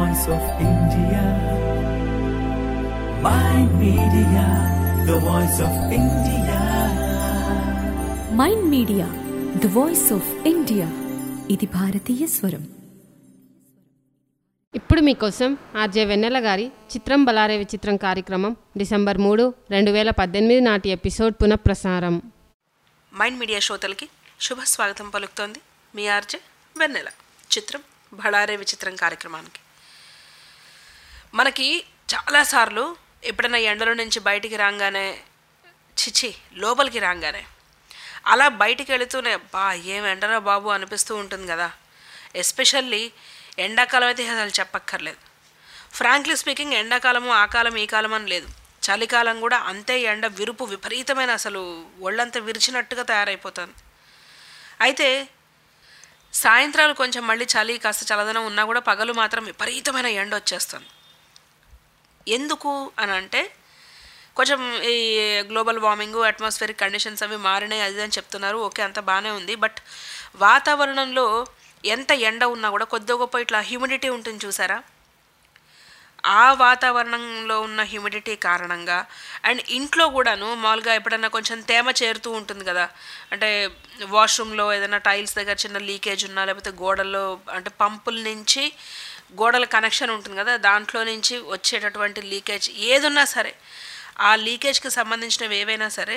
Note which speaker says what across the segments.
Speaker 1: voice of India. My media, the voice of India.
Speaker 2: Mind media the voice of India ఇది భారతీయ స్వరం
Speaker 3: ఇప్పుడు మీకోసం ఆర్జే వెన్నెల గారి చిత్రం బలారే విచిత్రం కార్యక్రమం డిసెంబర్ మూడు రెండు వేల పద్దెనిమిది నాటి ఎపిసోడ్ పునఃప్రసారం
Speaker 4: మైండ్ మీడియా శ్రోతలకి శుభ స్వాగతం పలుకుతోంది మీ ఆర్జే వెన్నెల చిత్రం బళారే విచిత్రం కార్యక్రమానికి మనకి చాలాసార్లు ఎప్పుడైనా ఎండలో నుంచి బయటికి రాగానే చిచి లోపలికి రాగానే అలా బయటికి వెళుతూనే బా ఏం ఎండరా బాబు అనిపిస్తూ ఉంటుంది కదా ఎస్పెషల్లీ ఎండాకాలం అయితే అసలు చెప్పక్కర్లేదు ఫ్రాంక్లీ స్పీకింగ్ ఎండాకాలము ఆ కాలం ఈ కాలం అని లేదు చలికాలం కూడా అంతే ఎండ విరుపు విపరీతమైన అసలు ఒళ్ళంతా విరిచినట్టుగా తయారైపోతుంది అయితే సాయంత్రాలు కొంచెం మళ్ళీ చలి కాస్త చల్లదనం ఉన్నా కూడా పగలు మాత్రం విపరీతమైన ఎండ వచ్చేస్తుంది ఎందుకు అని అంటే కొంచెం ఈ గ్లోబల్ వార్మింగ్ అట్మాస్ఫియరిక్ కండిషన్స్ అవి మారినాయి అది అని చెప్తున్నారు ఓకే అంత బాగానే ఉంది బట్ వాతావరణంలో ఎంత ఎండ ఉన్నా కూడా కొద్ది గొప్ప ఇట్లా హ్యూమిడిటీ ఉంటుంది చూసారా ఆ వాతావరణంలో ఉన్న హ్యూమిడిటీ కారణంగా అండ్ ఇంట్లో కూడాను మామూలుగా ఎప్పుడైనా కొంచెం తేమ చేరుతూ ఉంటుంది కదా అంటే వాష్రూమ్లో ఏదైనా టైల్స్ దగ్గర చిన్న లీకేజ్ ఉన్నా లేకపోతే గోడల్లో అంటే పంపుల నుంచి గోడల కనెక్షన్ ఉంటుంది కదా దాంట్లో నుంచి వచ్చేటటువంటి లీకేజ్ ఏదున్నా సరే ఆ లీకేజ్కి సంబంధించినవి ఏవైనా సరే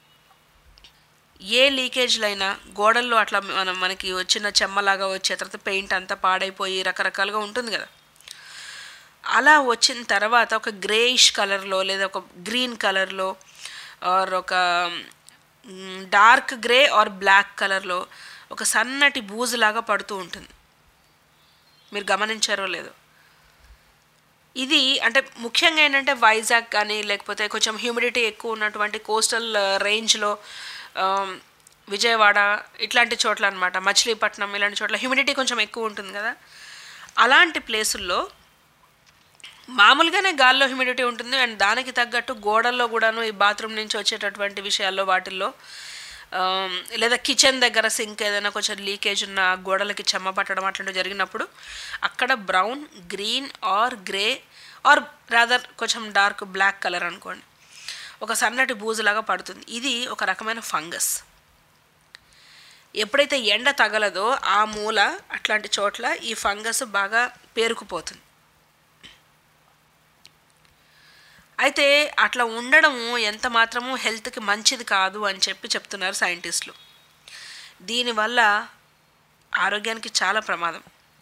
Speaker 4: ఏ లీకేజ్లైనా గోడల్లో అట్లా మనం మనకి వచ్చిన చెమ్మలాగా వచ్చే తర్వాత పెయింట్ అంతా పాడైపోయి రకరకాలుగా ఉంటుంది కదా అలా వచ్చిన తర్వాత ఒక గ్రేయిష్ కలర్లో లేదా ఒక గ్రీన్ కలర్లో ఆర్ ఒక డార్క్ గ్రే ఆర్ బ్లాక్ కలర్లో ఒక సన్నటి బూజులాగా పడుతూ ఉంటుంది మీరు గమనించారో లేదో ఇది అంటే ముఖ్యంగా ఏంటంటే వైజాగ్ కానీ లేకపోతే కొంచెం హ్యూమిడిటీ ఎక్కువ ఉన్నటువంటి కోస్టల్ రేంజ్లో విజయవాడ ఇట్లాంటి చోట్ల అనమాట మచిలీపట్నం ఇలాంటి చోట్ల హ్యూమిడిటీ కొంచెం ఎక్కువ ఉంటుంది కదా అలాంటి ప్లేసుల్లో మామూలుగానే గాల్లో హ్యూమిడిటీ ఉంటుంది అండ్ దానికి తగ్గట్టు గోడల్లో కూడాను ఈ బాత్రూమ్ నుంచి వచ్చేటటువంటి విషయాల్లో వాటిల్లో లేదా కిచెన్ దగ్గర సింక్ ఏదైనా కొంచెం లీకేజ్ ఉన్న గోడలకి చెమ్మ పట్టడం అట్లాంటివి జరిగినప్పుడు అక్కడ brown green or grey or rather కొంచెం డార్క్ బ్లాక్ కలర్ అనుకోండి ఒక సన్నటి బూజులాగా పడుతుంది ఇది ఒక రకమైన ఫంగస్ ఎప్పుడైతే ఎండ తగలదో ఆ మూల అట్లాంటి చోట్ల ఈ ఫంగస్ బాగా పేరుకుపోతుంది అయితే అట్లా ఉండడము ఎంత మాత్రము హెల్త్కి మంచిది కాదు అని చెప్పి చెప్తున్నారు సైంటిస్టులు దీనివల్ల ఆరోగ్యానికి చాలా ప్రమాదం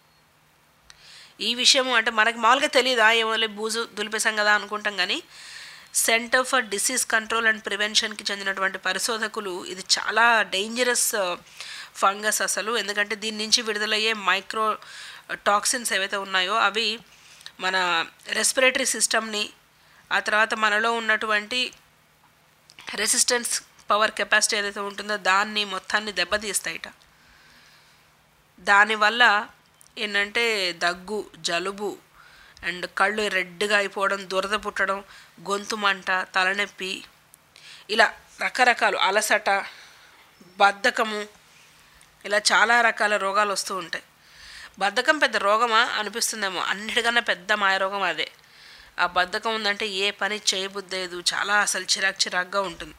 Speaker 4: ఈ విషయము అంటే మనకి మామూలుగా తెలియదా ఏమోలే బూజు దులిపేశాం కదా అనుకుంటాం కానీ centre for disease control and ప్రివెన్షన్కి చెందినటువంటి పరిశోధకులు ఇది చాలా డేంజరస్ ఫంగస్ అసలు ఎందుకంటే దీని నుంచి విడుదలయ్యే మైక్రో టాక్సిన్స్ ఏవైతే ఉన్నాయో అవి మన రెస్పిరేటరీ సిస్టమ్ని ఆ తర్వాత మనలో ఉన్నటువంటి రెసిస్టెన్స్ పవర్ కెపాసిటీ ఏదైతే ఉంటుందో దాన్ని మొత్తాన్ని దెబ్బతీస్తాయిట దానివల్ల ఏంటంటే దగ్గు జలుబు అండ్ కళ్ళు రెడ్గా అయిపోవడం దురద పుట్టడం గొంతు మంట తలనొప్పి ఇలా రకరకాలు అలసట బద్ధకము ఇలా చాలా రకాల రోగాలు వస్తూ ఉంటాయి బద్ధకం పెద్ద రోగమా అనిపిస్తుందేమో అన్నిటికన్నా పెద్ద మాయరోగం అదే ఆ బద్ధకం ఉందంటే ఏ పని చేయబుద్దేదు చాలా అసలు చిరాక్ చిరాక్గా ఉంటుంది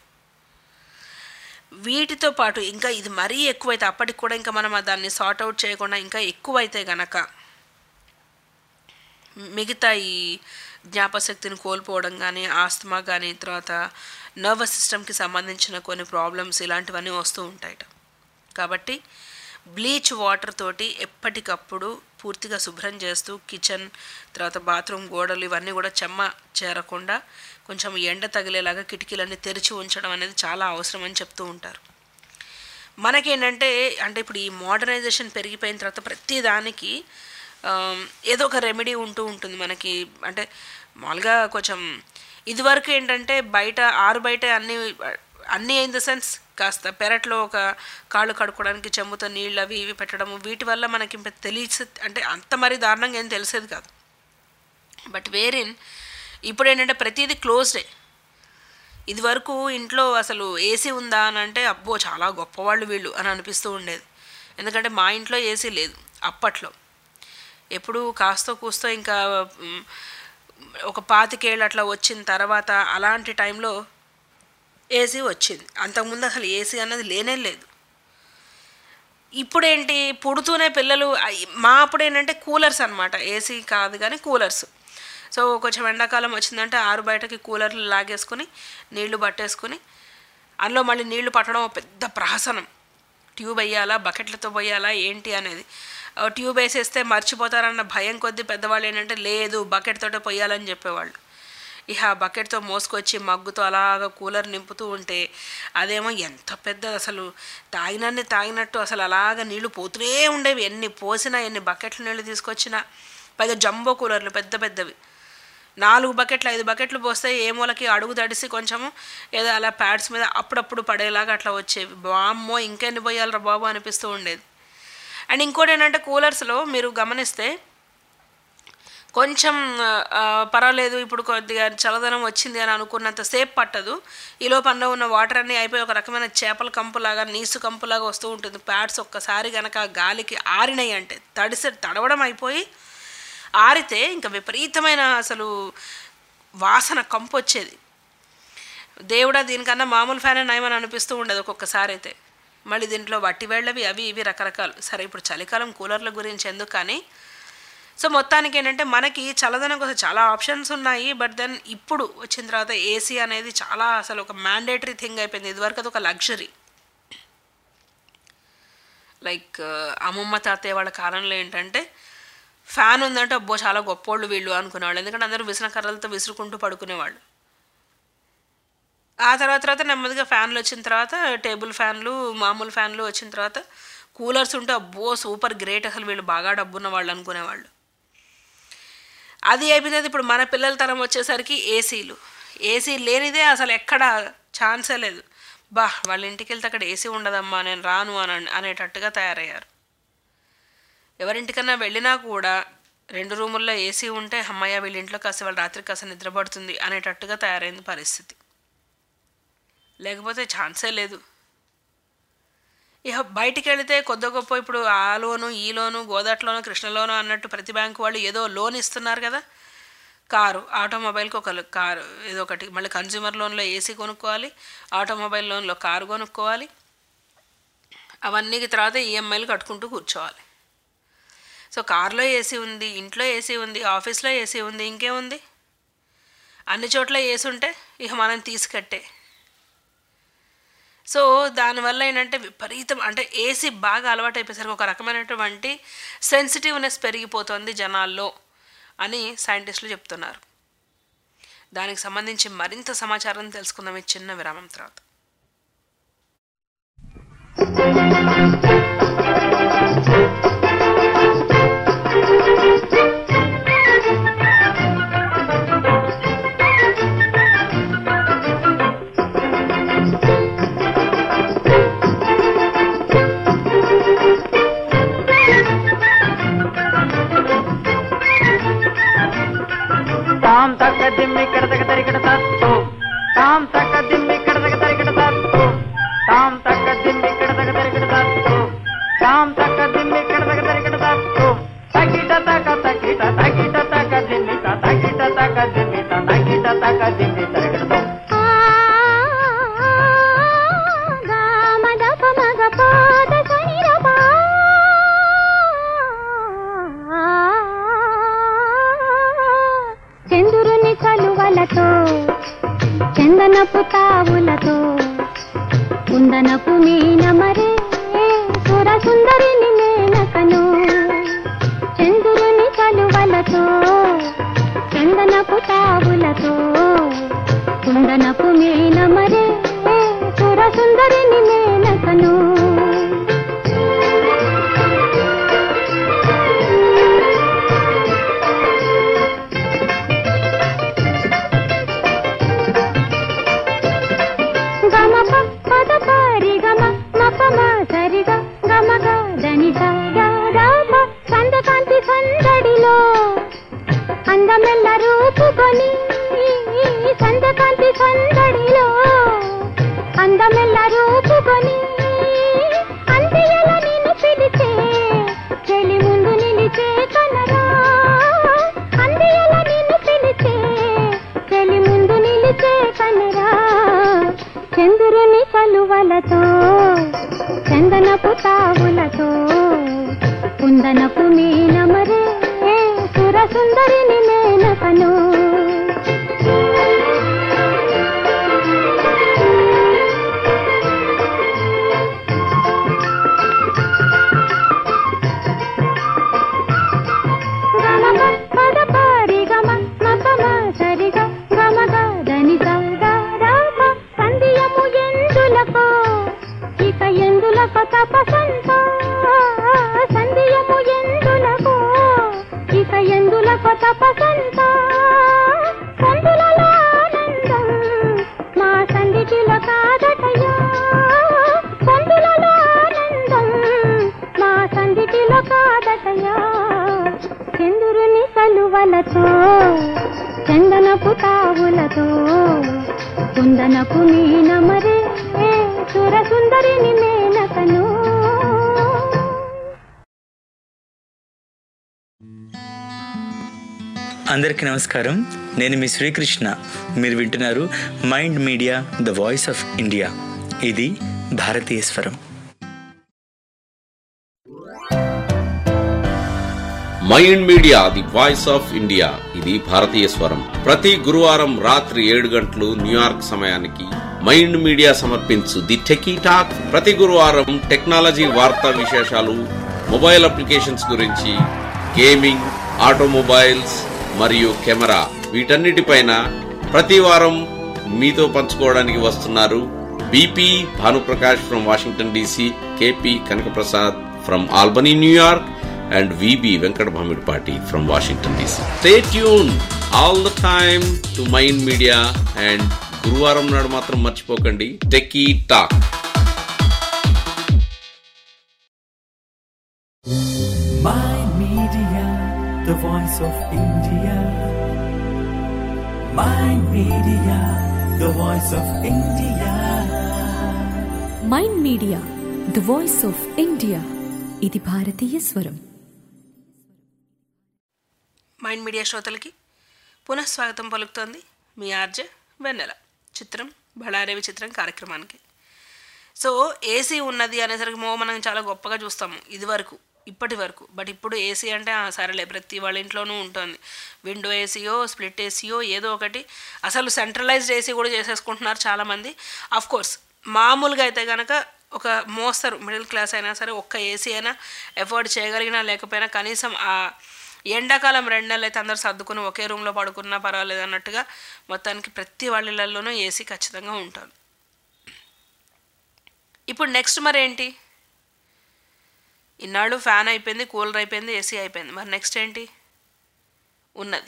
Speaker 4: వీటితో పాటు ఇంకా ఇది మరీ ఎక్కువైతే అప్పటికి కూడా ఇంకా మనం దాన్ని సార్ట్ అవుట్ చేయకుండా ఇంకా ఎక్కువైతే గనక మిగతా ఈ జ్ఞాపశక్తిని కోల్పోవడం కానీ ఆస్తమా కానీ తర్వాత నర్వస్ సిస్టమ్కి సంబంధించిన కొన్ని ప్రాబ్లమ్స్ ఇలాంటివన్నీ వస్తూ ఉంటాయట కాబట్టి బ్లీచ్ వాటర్ తోటి ఎప్పటికప్పుడు పూర్తిగా శుభ్రం చేస్తూ కిచెన్ తర్వాత బాత్రూమ్ గోడలు ఇవన్నీ కూడా చెమ్మ చేరకుండా కొంచెం ఎండ తగిలేలాగా కిటికీలన్నీ తెరిచి ఉంచడం అనేది చాలా అవసరం అని చెప్తూ ఉంటారు మనకేంటంటే అంటే ఇప్పుడు ఈ మోడర్నైజేషన్ పెరిగిపోయిన తర్వాత ప్రతి దానికి ఏదో ఒక రెమెడీ ఉంటూ ఉంటుంది మనకి అంటే మామూలుగా కొంచెం ఇదివరకు ఏంటంటే బయట ఆరు బయట అన్ని అన్నీ ఇన్ ద సెన్స్ కాస్త పెరట్లో ఒక కాళ్ళు కడుక్కోవడానికి చెంబుతో నీళ్ళు అవి ఇవి పెట్టడం వీటి వల్ల మనకి తెలిసి అంటే అంత మరీ దారుణంగా ఏం తెలిసేది కాదు బట్ వేరిన్ ఇప్పుడు ఏంటంటే ప్రతిదీ క్లోజ్డే ఇది వరకు ఇంట్లో అసలు ఏసీ ఉందా అని అంటే అబ్బో చాలా గొప్పవాళ్ళు వీళ్ళు అని అనిపిస్తూ ఉండేది ఎందుకంటే మా ఇంట్లో ఏసీ లేదు అప్పట్లో ఎప్పుడు కాస్తో కూస్తో ఇంకా మ్, ఒక పాతికేళ్ళు అట్లా వచ్చిన తర్వాత అలాంటి టైంలో ఏసీ వచ్చింది అంతకుముందు అసలు ఏసీ అన్నది లేనే లేదు ఇప్పుడేంటి పుడుతూనే పిల్లలు అయ్- మా అప్పుడు ఏంటంటే కూలర్స్ అనమాట ఏసీ కాదు కానీ కూలర్స్ సో కొంచెం ఎండాకాలం వచ్చిందంటే ఆరు బయటకి కూలర్లు లాగేసుకుని నీళ్లు పట్టేసుకుని అందులో మళ్ళీ నీళ్లు పట్టడం ఒక పెద్ద ప్రహసనం ట్యూబ్ వేయాలా బకెట్లతో పోయాలా ఏంటి అనేది ఆ ట్యూబ్ వేసేస్తే మర్చిపోతారన్న భయం కొద్దీ పెద్దవాళ్ళు ఏంటంటే లేదు బకెట్ తోటే పోయాలని చెప్పేవాళ్ళు ఇక ఆ బకెట్తో మోసుకొచ్చి మగ్గుతో అలాగ కూలర్ నింపుతూ ఉంటే అదేమో ఎంత పెద్ద అసలు తాగినన్ని తాగినట్టు అసలు అలాగ నీళ్లు పోతూనే ఉండేవి ఎన్ని పోసినా ఎన్ని బకెట్ల నీళ్లు తీసుకొచ్చినా పైగా జంబో కూలర్లు పెద్ద పెద్దవి నాలుగు బకెట్లు ఐదు బకెట్లు పోస్తే ఏ మూలకి అడుగు తడిసి కొంచెము ఏదో అలా ప్యాడ్స్ మీద అప్పుడప్పుడు పడేలాగా అట్లా వచ్చేవి బామ్మో ఇంకెన్ని పోయాలరా బాబు అనిపిస్తూ ఉండేది అండ్ ఇంకోటి ఏంటంటే కూలర్స్లో మీరు గమనిస్తే కొంచెం ఆ, పర్వాలేదు ఇప్పుడు కొద్దిగా చల్లదనం వచ్చింది అని అనుకున్నంత సేపు పట్టదు ఈలో పనిలో ఉన్న వాటర్ అన్నీ అయిపోయి ఒక రకమైన చేపల కంపులాగా నీసు కంపులాగా వస్తూ ఉంటుంది ప్యాడ్స్ ఒక్కసారి కనుక గాలికి ఆరినాయి అంటే తడిసి తడవడం అయిపోయి ఆరితే ఇంకా విపరీతమైన అసలు వాసన కంపు వచ్చేది దేవుడా దీనికన్నా మామూలు ఫ్యాన్ నయమని అనిపిస్తూ ఉండదు ఒక్కొక్కసారి అయితే మళ్ళీ దీంట్లో వట్టి వేళ్ళవి అవి ఇవి రకరకాలు సరే ఇప్పుడు చలికాలం కూలర్ల గురించి ఎందుకు కానీ సో మొత్తానికి ఏంటంటే మనకి చల్లదనం కోసం చాలా ఆప్షన్స్ ఉన్నాయి బట్ దెన్ ఇప్పుడు వచ్చిన తర్వాత ఏసీ అనేది చాలా అసలు ఒక మ్యాండేటరీ థింగ్ అయిపోయింది ఇదివరకు అది ఒక లగ్జరీ లైక్ అమ్మమ్మ తాతయ్య వాళ్ళ కాలంలో ఏంటంటే ఫ్యాన్ ఉందంటే అబ్బో చాలా గొప్పోళ్ళు వీళ్ళు అనుకునేవాళ్ళు ఎందుకంటే అందరూ విసిన కర్రలతో విసురుకుంటూ పడుకునేవాళ్ళు ఆ తర్వాత తర్వాత నెమ్మదిగా ఫ్యాన్లు వచ్చిన తర్వాత టేబుల్ ఫ్యాన్లు మామూలు ఫ్యాన్లు వచ్చిన తర్వాత కూలర్స్ ఉంటే అబ్బో సూపర్ గ్రేట్ అసలు వీళ్ళు బాగా డబ్బున్న వాళ్ళు అనుకునేవాళ్ళు అది అయిపోయింది ఇప్పుడు మన పిల్లల తరం వచ్చేసరికి ఏసీలు ఏసీ లేనిదే అసలు ఎక్కడ ఛాన్సే లేదు బా వాళ్ళ ఇంటికి వెళ్తే అక్కడ ఏసీ ఉండదమ్మా నేను రాను అని అనేటట్టుగా తయారయ్యారు ఎవరింటికన్నా వెళ్ళినా కూడా రెండు రూముల్లో ఏసీ ఉంటే అమ్మయ్య వీళ్ళ ఇంట్లో కాస్త వాళ్ళ రాత్రి కాస్త నిద్రపడుతుంది అనేటట్టుగా తయారైంది పరిస్థితి లేకపోతే ఛాన్సే లేదు ఇక బయటికి వెళితే కొద్ది గొప్ప ఇప్పుడు ఆ లోను ఈ లోను గోదాట్లోను కృష్ణలోను అన్నట్టు ప్రతి బ్యాంకు వాళ్ళు ఏదో లోన్ ఇస్తున్నారు కదా కారు ఆటోమొబైల్కి ఒక కారు ఏదో ఒకటి మళ్ళీ కన్జ్యూమర్ లోన్లో ఏసీ కొనుక్కోవాలి ఆటోమొబైల్ లోన్లో కారు కొనుక్కోవాలి అవన్నీ తర్వాత ఈఎంఐలు కట్టుకుంటూ కూర్చోవాలి సో కార్లో ఏసీ ఉంది ఇంట్లో ఏసీ ఉంది ఆఫీస్లో ఏసీ ఉంది ఇంకేముంది అన్ని చోట్ల ఏసీ ఉంటే ఇక మనం తీసుకట్టే సో దానివల్ల ఏంటంటే విపరీతం అంటే ఏసీ బాగా అలవాటు అయిపోయేసరికి ఒక రకమైనటువంటి సెన్సిటివ్నెస్ పెరిగిపోతుంది జనాల్లో అని సైంటిస్టులు చెప్తున్నారు దానికి సంబంధించి మరింత సమాచారం తెలుసుకుందాం ఈ చిన్న విరామం తర్వాత
Speaker 5: తాం తక్క దిమ్మి కిడతక తరికిట తత్తు తాం తక్క దిమ్మి కిడతక తరికిట తత్తు తాం తక్క దిమ్మి కిడతక తరికిట తత్తు తాం తక్క దిమ్మి కిడతక తరికిట తత్తు తకిట తక తకిట తకిట తక దిమ్మిత తకిట తక దిమ్మిత తకిట తక దిమ్మి తరికిట తత్తు
Speaker 6: చంద్రుని చలువలతో చందనపు తావులతో కుందనపు మీనమరే సుర సుందరిని మేనకను చంద్రుని చలువలతో చందనపు తావులతో కుందనపు మీనమరే సుర సుందరిని మేనకను గమ ప పద పారి గమ మప మా సరి గ గమ గ దని స గ గ ప సందకాంతి సందడిలో అందమెల్ల రూపుకొని సందకాంతి సందడిలో అందమెల్ల రూపుకొని అంత్యల నిన్ను పిలిచే చెలి ముందు నిలిచే కనరా కుందనపు మీనమరే సుర సుందరిని మేనకను గమగ పద పారి గమ మపమ సరిగ గమగ దని సగ రామ సంధియము ఎందులకో ఇక ఎందులకో తపసంత సంధియము ఎందులకో ఇక ఎందులకో తపసంత సందులలో ఆనందం మా సంధిటిలో కాదటయా సందులలో ఆనందం మా సంధిటిలో కాదటయా చంద్రుని కలువలతో చందనపు తావులతో కుందనపు మీనమరే సుర సుందరిని మేనకను
Speaker 7: అందరికీ నమస్కారం నేను మీ శ్రీకృష్ణ మీరు వింటున్నారు mind media the voice of India ఇది భారతీయ స్వరం
Speaker 8: mind media the voice of India ఇది భారతీయ స్వరం ప్రతి గురువారం రాత్రి ఏడు గంటలు న్యూయార్క్ సమయానికి మైండ్ మీడియా సమర్పించు ది టెకీ టాక్ ప్రతి గురువారం టెక్నాలజీ వార్తా విశేషాలు మొబైల్ అప్లికేషన్స్ గురించి గేమింగ్ ఆటోమొబైల్స్ మరియు కెమెరా వీటన్నిటిపైన ప్రతి వారం మీతో పంచుకోవడానికి వస్తున్నారు BP Bhanuprakash from Washington DC KP Kanakaprasad from Albany New York and VB Venkat Bhamidpati from Washington DC. Stay tuned all the time to Mind Media and గురువారం నాడు మాత్రం మర్చిపోకండి techie talk
Speaker 1: Mind Media, the voice of India. Mind Media, the voice of India.
Speaker 2: Mind media the voice of India ఇది భారతీయ స్వరం
Speaker 4: mind media శ్రోతలకి పునఃస్వాగతం పలుకుతోంది మీ ఆర్జే వెన్నెల చిత్రం బళారేవి చిత్రం కార్యక్రమానికి సో ఏసీ ఉన్నది అనేసరికి మో మనం చాలా గొప్పగా చూస్తాము ఇది వరకు ఇప్పటి వరకు బట్ ఇప్పుడు ఏసీ అంటే ఆ, సరేలే ప్రతి వాళ్ళ ఇంట్లోనూ ఉంటుంది విండో ఏసీయో స్ప్లిట్ ఏసీయో ఏదో ఒకటి అసలు సెంట్రలైజ్డ్ ఏసీ కూడా చేసేసుకుంటున్నారు చాలామంది ఆఫ్ కోర్స్ మామూలుగా అయితే కనుక ఒక మోస్తరు మిడిల్ క్లాస్ అయినా సరే ఒక్క ఏసీ అయినా ఎఫోర్డ్ చేయగలిగినా లేకపోయినా కనీసం ఆ ఎండాకాలం రెండు నెలలు అయితే అందరు సర్దుకుని ఒకే రూమ్లో పడుకున్నా పర్వాలేదు అన్నట్టుగా మొత్తానికి ప్రతి వాళ్ళ ఇళ్ళల్లోనూ ఏసీ ఖచ్చితంగా ఉంటుంది ఇప్పుడు నెక్స్ట్ మరి ఏంటి ఇన్నాళ్ళు ఫ్యాన్ అయిపోయింది కూలర్ అయిపోయింది ఏసీ అయిపోయింది మరి నెక్స్ట్ ఏంటి ఉన్నది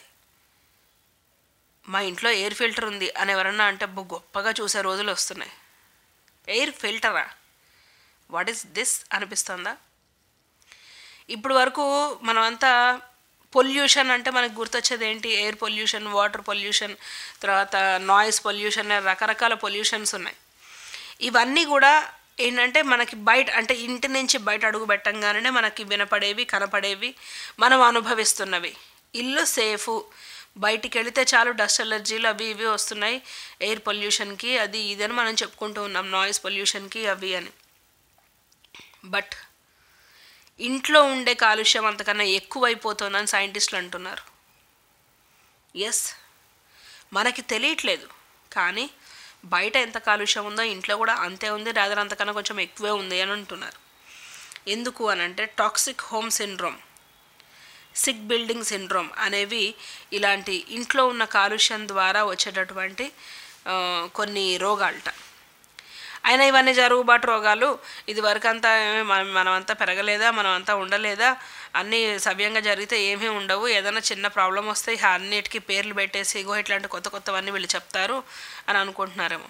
Speaker 4: మా ఇంట్లో ఎయిర్ ఫిల్టర్ ఉంది అని ఎవరన్నా అంటే అబ్బో గొప్పగా చూసే రోజులు వస్తున్నాయి ఎయిర్ ఫిల్టరా వాట్ ఈస్ దిస్ అనిపిస్తుందా ఇప్పుడు వరకు మనమంతా పొల్యూషన్ అంటే మనకు గుర్తొచ్చేది ఏంటి ఎయిర్ పొల్యూషన్ వాటర్ పొల్యూషన్ తర్వాత నాయిస్ పొల్యూషన్ రకరకాల పొల్యూషన్స్ ఉన్నాయి ఇవన్నీ కూడా ఏంటంటే మనకి బయట అంటే ఇంటి నుంచి బయట అడుగు పెట్టంగానే మనకి వినపడేవి కనపడేవి మనం అనుభవిస్తున్నవి ఇల్లు సేఫ్ బయటికి వెళితే చాలు డస్ట్ ఎలర్జీలు అవి ఇవి వస్తున్నాయి ఎయిర్ పొల్యూషన్కి అది ఇది అని మనం చెప్పుకుంటూ ఉన్నాం నాయిస్ పొల్యూషన్కి అవి అని బట్ ఇంట్లో ఉండే కాలుష్యం అంతకన్నా ఎక్కువైపోతుందని సైంటిస్టులు అంటున్నారు ఎస్ మనకి తెలియట్లేదు కానీ బయట ఎంత కాలుష్యం ఉందో ఇంట్లో కూడా అంతే ఉంది రాదర్ అంతకన్నా కొంచెం ఎక్కువే ఉంది అని అంటున్నారు ఎందుకు అని అంటే toxic home syndrome sick building syndrome అనేవి ఇలాంటి ఇంట్లో ఉన్న కాలుష్యం ద్వారా వచ్చేటటువంటి ఆ, కొన్ని రోగాలట అయినా ఇవన్నీ జరుగుబాటు రోగాలు ఇది వరకంతా ఏమీ మనం మనమంతా పెరగలేదా మనమంతా ఉండలేదా అన్నీ సవ్యంగా జరిగితే ఏమీ ఉండవు ఏదైనా చిన్న ప్రాబ్లం వస్తే ఇక అన్నిటికీ పేర్లు పెట్టేసి ఇగో ఇట్లాంటి కొత్త కొత్తవన్నీ వీళ్ళు చెప్తారు అని అనుకుంటున్నారేమో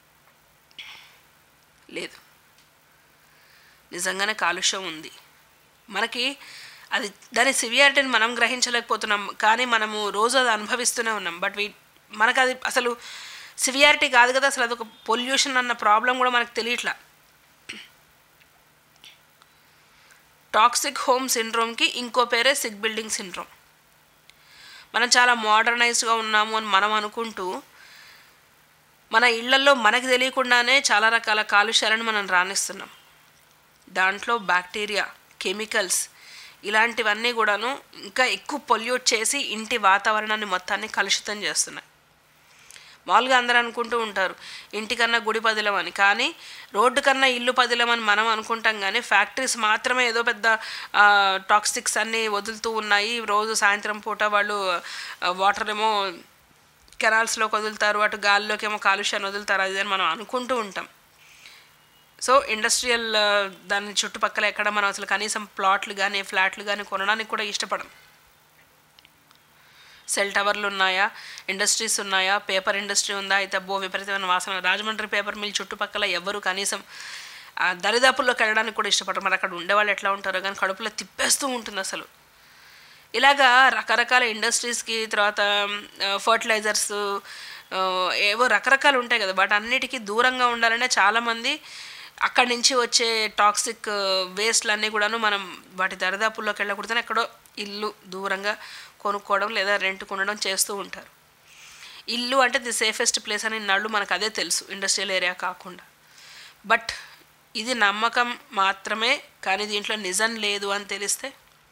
Speaker 4: లేదు నిజంగానే కాలుష్యం ఉంది మనకి అది దాని సివియారిటీని మనం గ్రహించలేకపోతున్నాం కానీ మనము రోజు అది అనుభవిస్తూనే ఉన్నాం బట్ వీ మనకు అది అసలు సివియారిటీ కాదు కదా అసలు అదొక పొల్యూషన్ అన్న ప్రాబ్లం కూడా మనకు తెలియట్లా టాక్సిక్ హోమ్ సిండ్రోమ్కి ఇంకో పేరే సిక్ బిల్డింగ్ సిండ్రోమ్ మనం చాలా మోడర్నైజ్డ్గా ఉన్నాము అని మనం అనుకుంటూ మన ఇళ్లలో మనకి తెలియకుండానే చాలా రకాల కాలుష్యాలను మనం రాణిస్తున్నాం దాంట్లో బ్యాక్టీరియా కెమికల్స్ ఇలాంటివన్నీ కూడాను ఇంకా ఎక్కువ పొల్యూట్ చేసి ఇంటి వాతావరణాన్ని మొత్తాన్ని కలుషితం చేస్తున్నాయి మామూలుగా అందరూ అనుకుంటూ ఉంటారు ఇంటికన్నా గుడి పదిలం అని కానీ రోడ్డు కన్నా ఇల్లు పదిలం అని మనం అనుకుంటాం కానీ ఫ్యాక్టరీస్ మాత్రమే ఏదో పెద్ద టాక్సిక్స్ అన్నీ వదులుతూ ఉన్నాయి రోజు సాయంత్రం పూట వాళ్ళు వాటర్ ఏమో కెనాల్స్లోకి వదులుతారు అటు గాలిలోకి ఏమో కాలుష్యాన్ని వదులుతారు అది అని మనం అనుకుంటూ ఉంటాం సో ఇండస్ట్రియల్ దాని చుట్టుపక్కల ఎక్కడ మనం అసలు కనీసం ప్లాట్లు కానీ ఫ్లాట్లు కానీ కొనడానికి కూడా ఇష్టపడం సెల్ టవర్లు ఉన్నాయా ఇండస్ట్రీస్ ఉన్నాయా పేపర్ ఇండస్ట్రీ ఉందా అయితే అబ్బో విపరీతమైన వాసన రాజమండ్రి పేపర్ మిల్ చుట్టుపక్కల ఎవరు కనీసం ఆ దరిదాపుల్లోకి వెళ్ళడానికి కూడా ఇష్టపడరు మరి అక్కడ ఉండేవాళ్ళు ఎట్లా ఉంటారో కానీ కడుపులో తిప్పేస్తూ ఉంటుంది అసలు ఇలాగా రకరకాల ఇండస్ట్రీస్కి తర్వాత ఫర్టిలైజర్స్ ఏవో రకరకాలు ఉంటాయి కదా వాటి అన్నిటికీ దూరంగా ఉండాలనే చాలామంది అక్కడి నుంచి వచ్చే టాక్సిక్ వేస్ట్లన్నీ కూడాను మనం వాటి దరిదాపుల్లోకి వెళ్ళకూడదని ఎక్కడో ఇల్లు దూరంగా కొనుక్కోవడం లేదా రెంట్ కొనడం చేస్తూ ఉంటారు ఇల్లు అంటే ది సేఫెస్ట్ ప్లేస్ అని నళ్ళు మనకు అదే తెలుసు ఇండస్ట్రియల్ ఏరియా కాకుండా బట్ ఇది నమ్మకం మాత్రమే కానీ దీంట్లో నిజం లేదు అని తెలిస్తే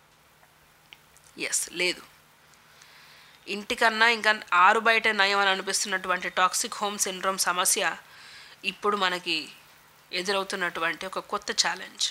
Speaker 4: ఎస్ లేదు ఇంటికన్నా ఇంకా ఆరు బయట నయం అని అనిపిస్తున్నటువంటి టాక్సిక్ హోమ్ సిండ్రోమ్ సమస్య ఇప్పుడు మనకి ఎదురవుతున్నటువంటి ఒక కొత్త ఛాలెంజ్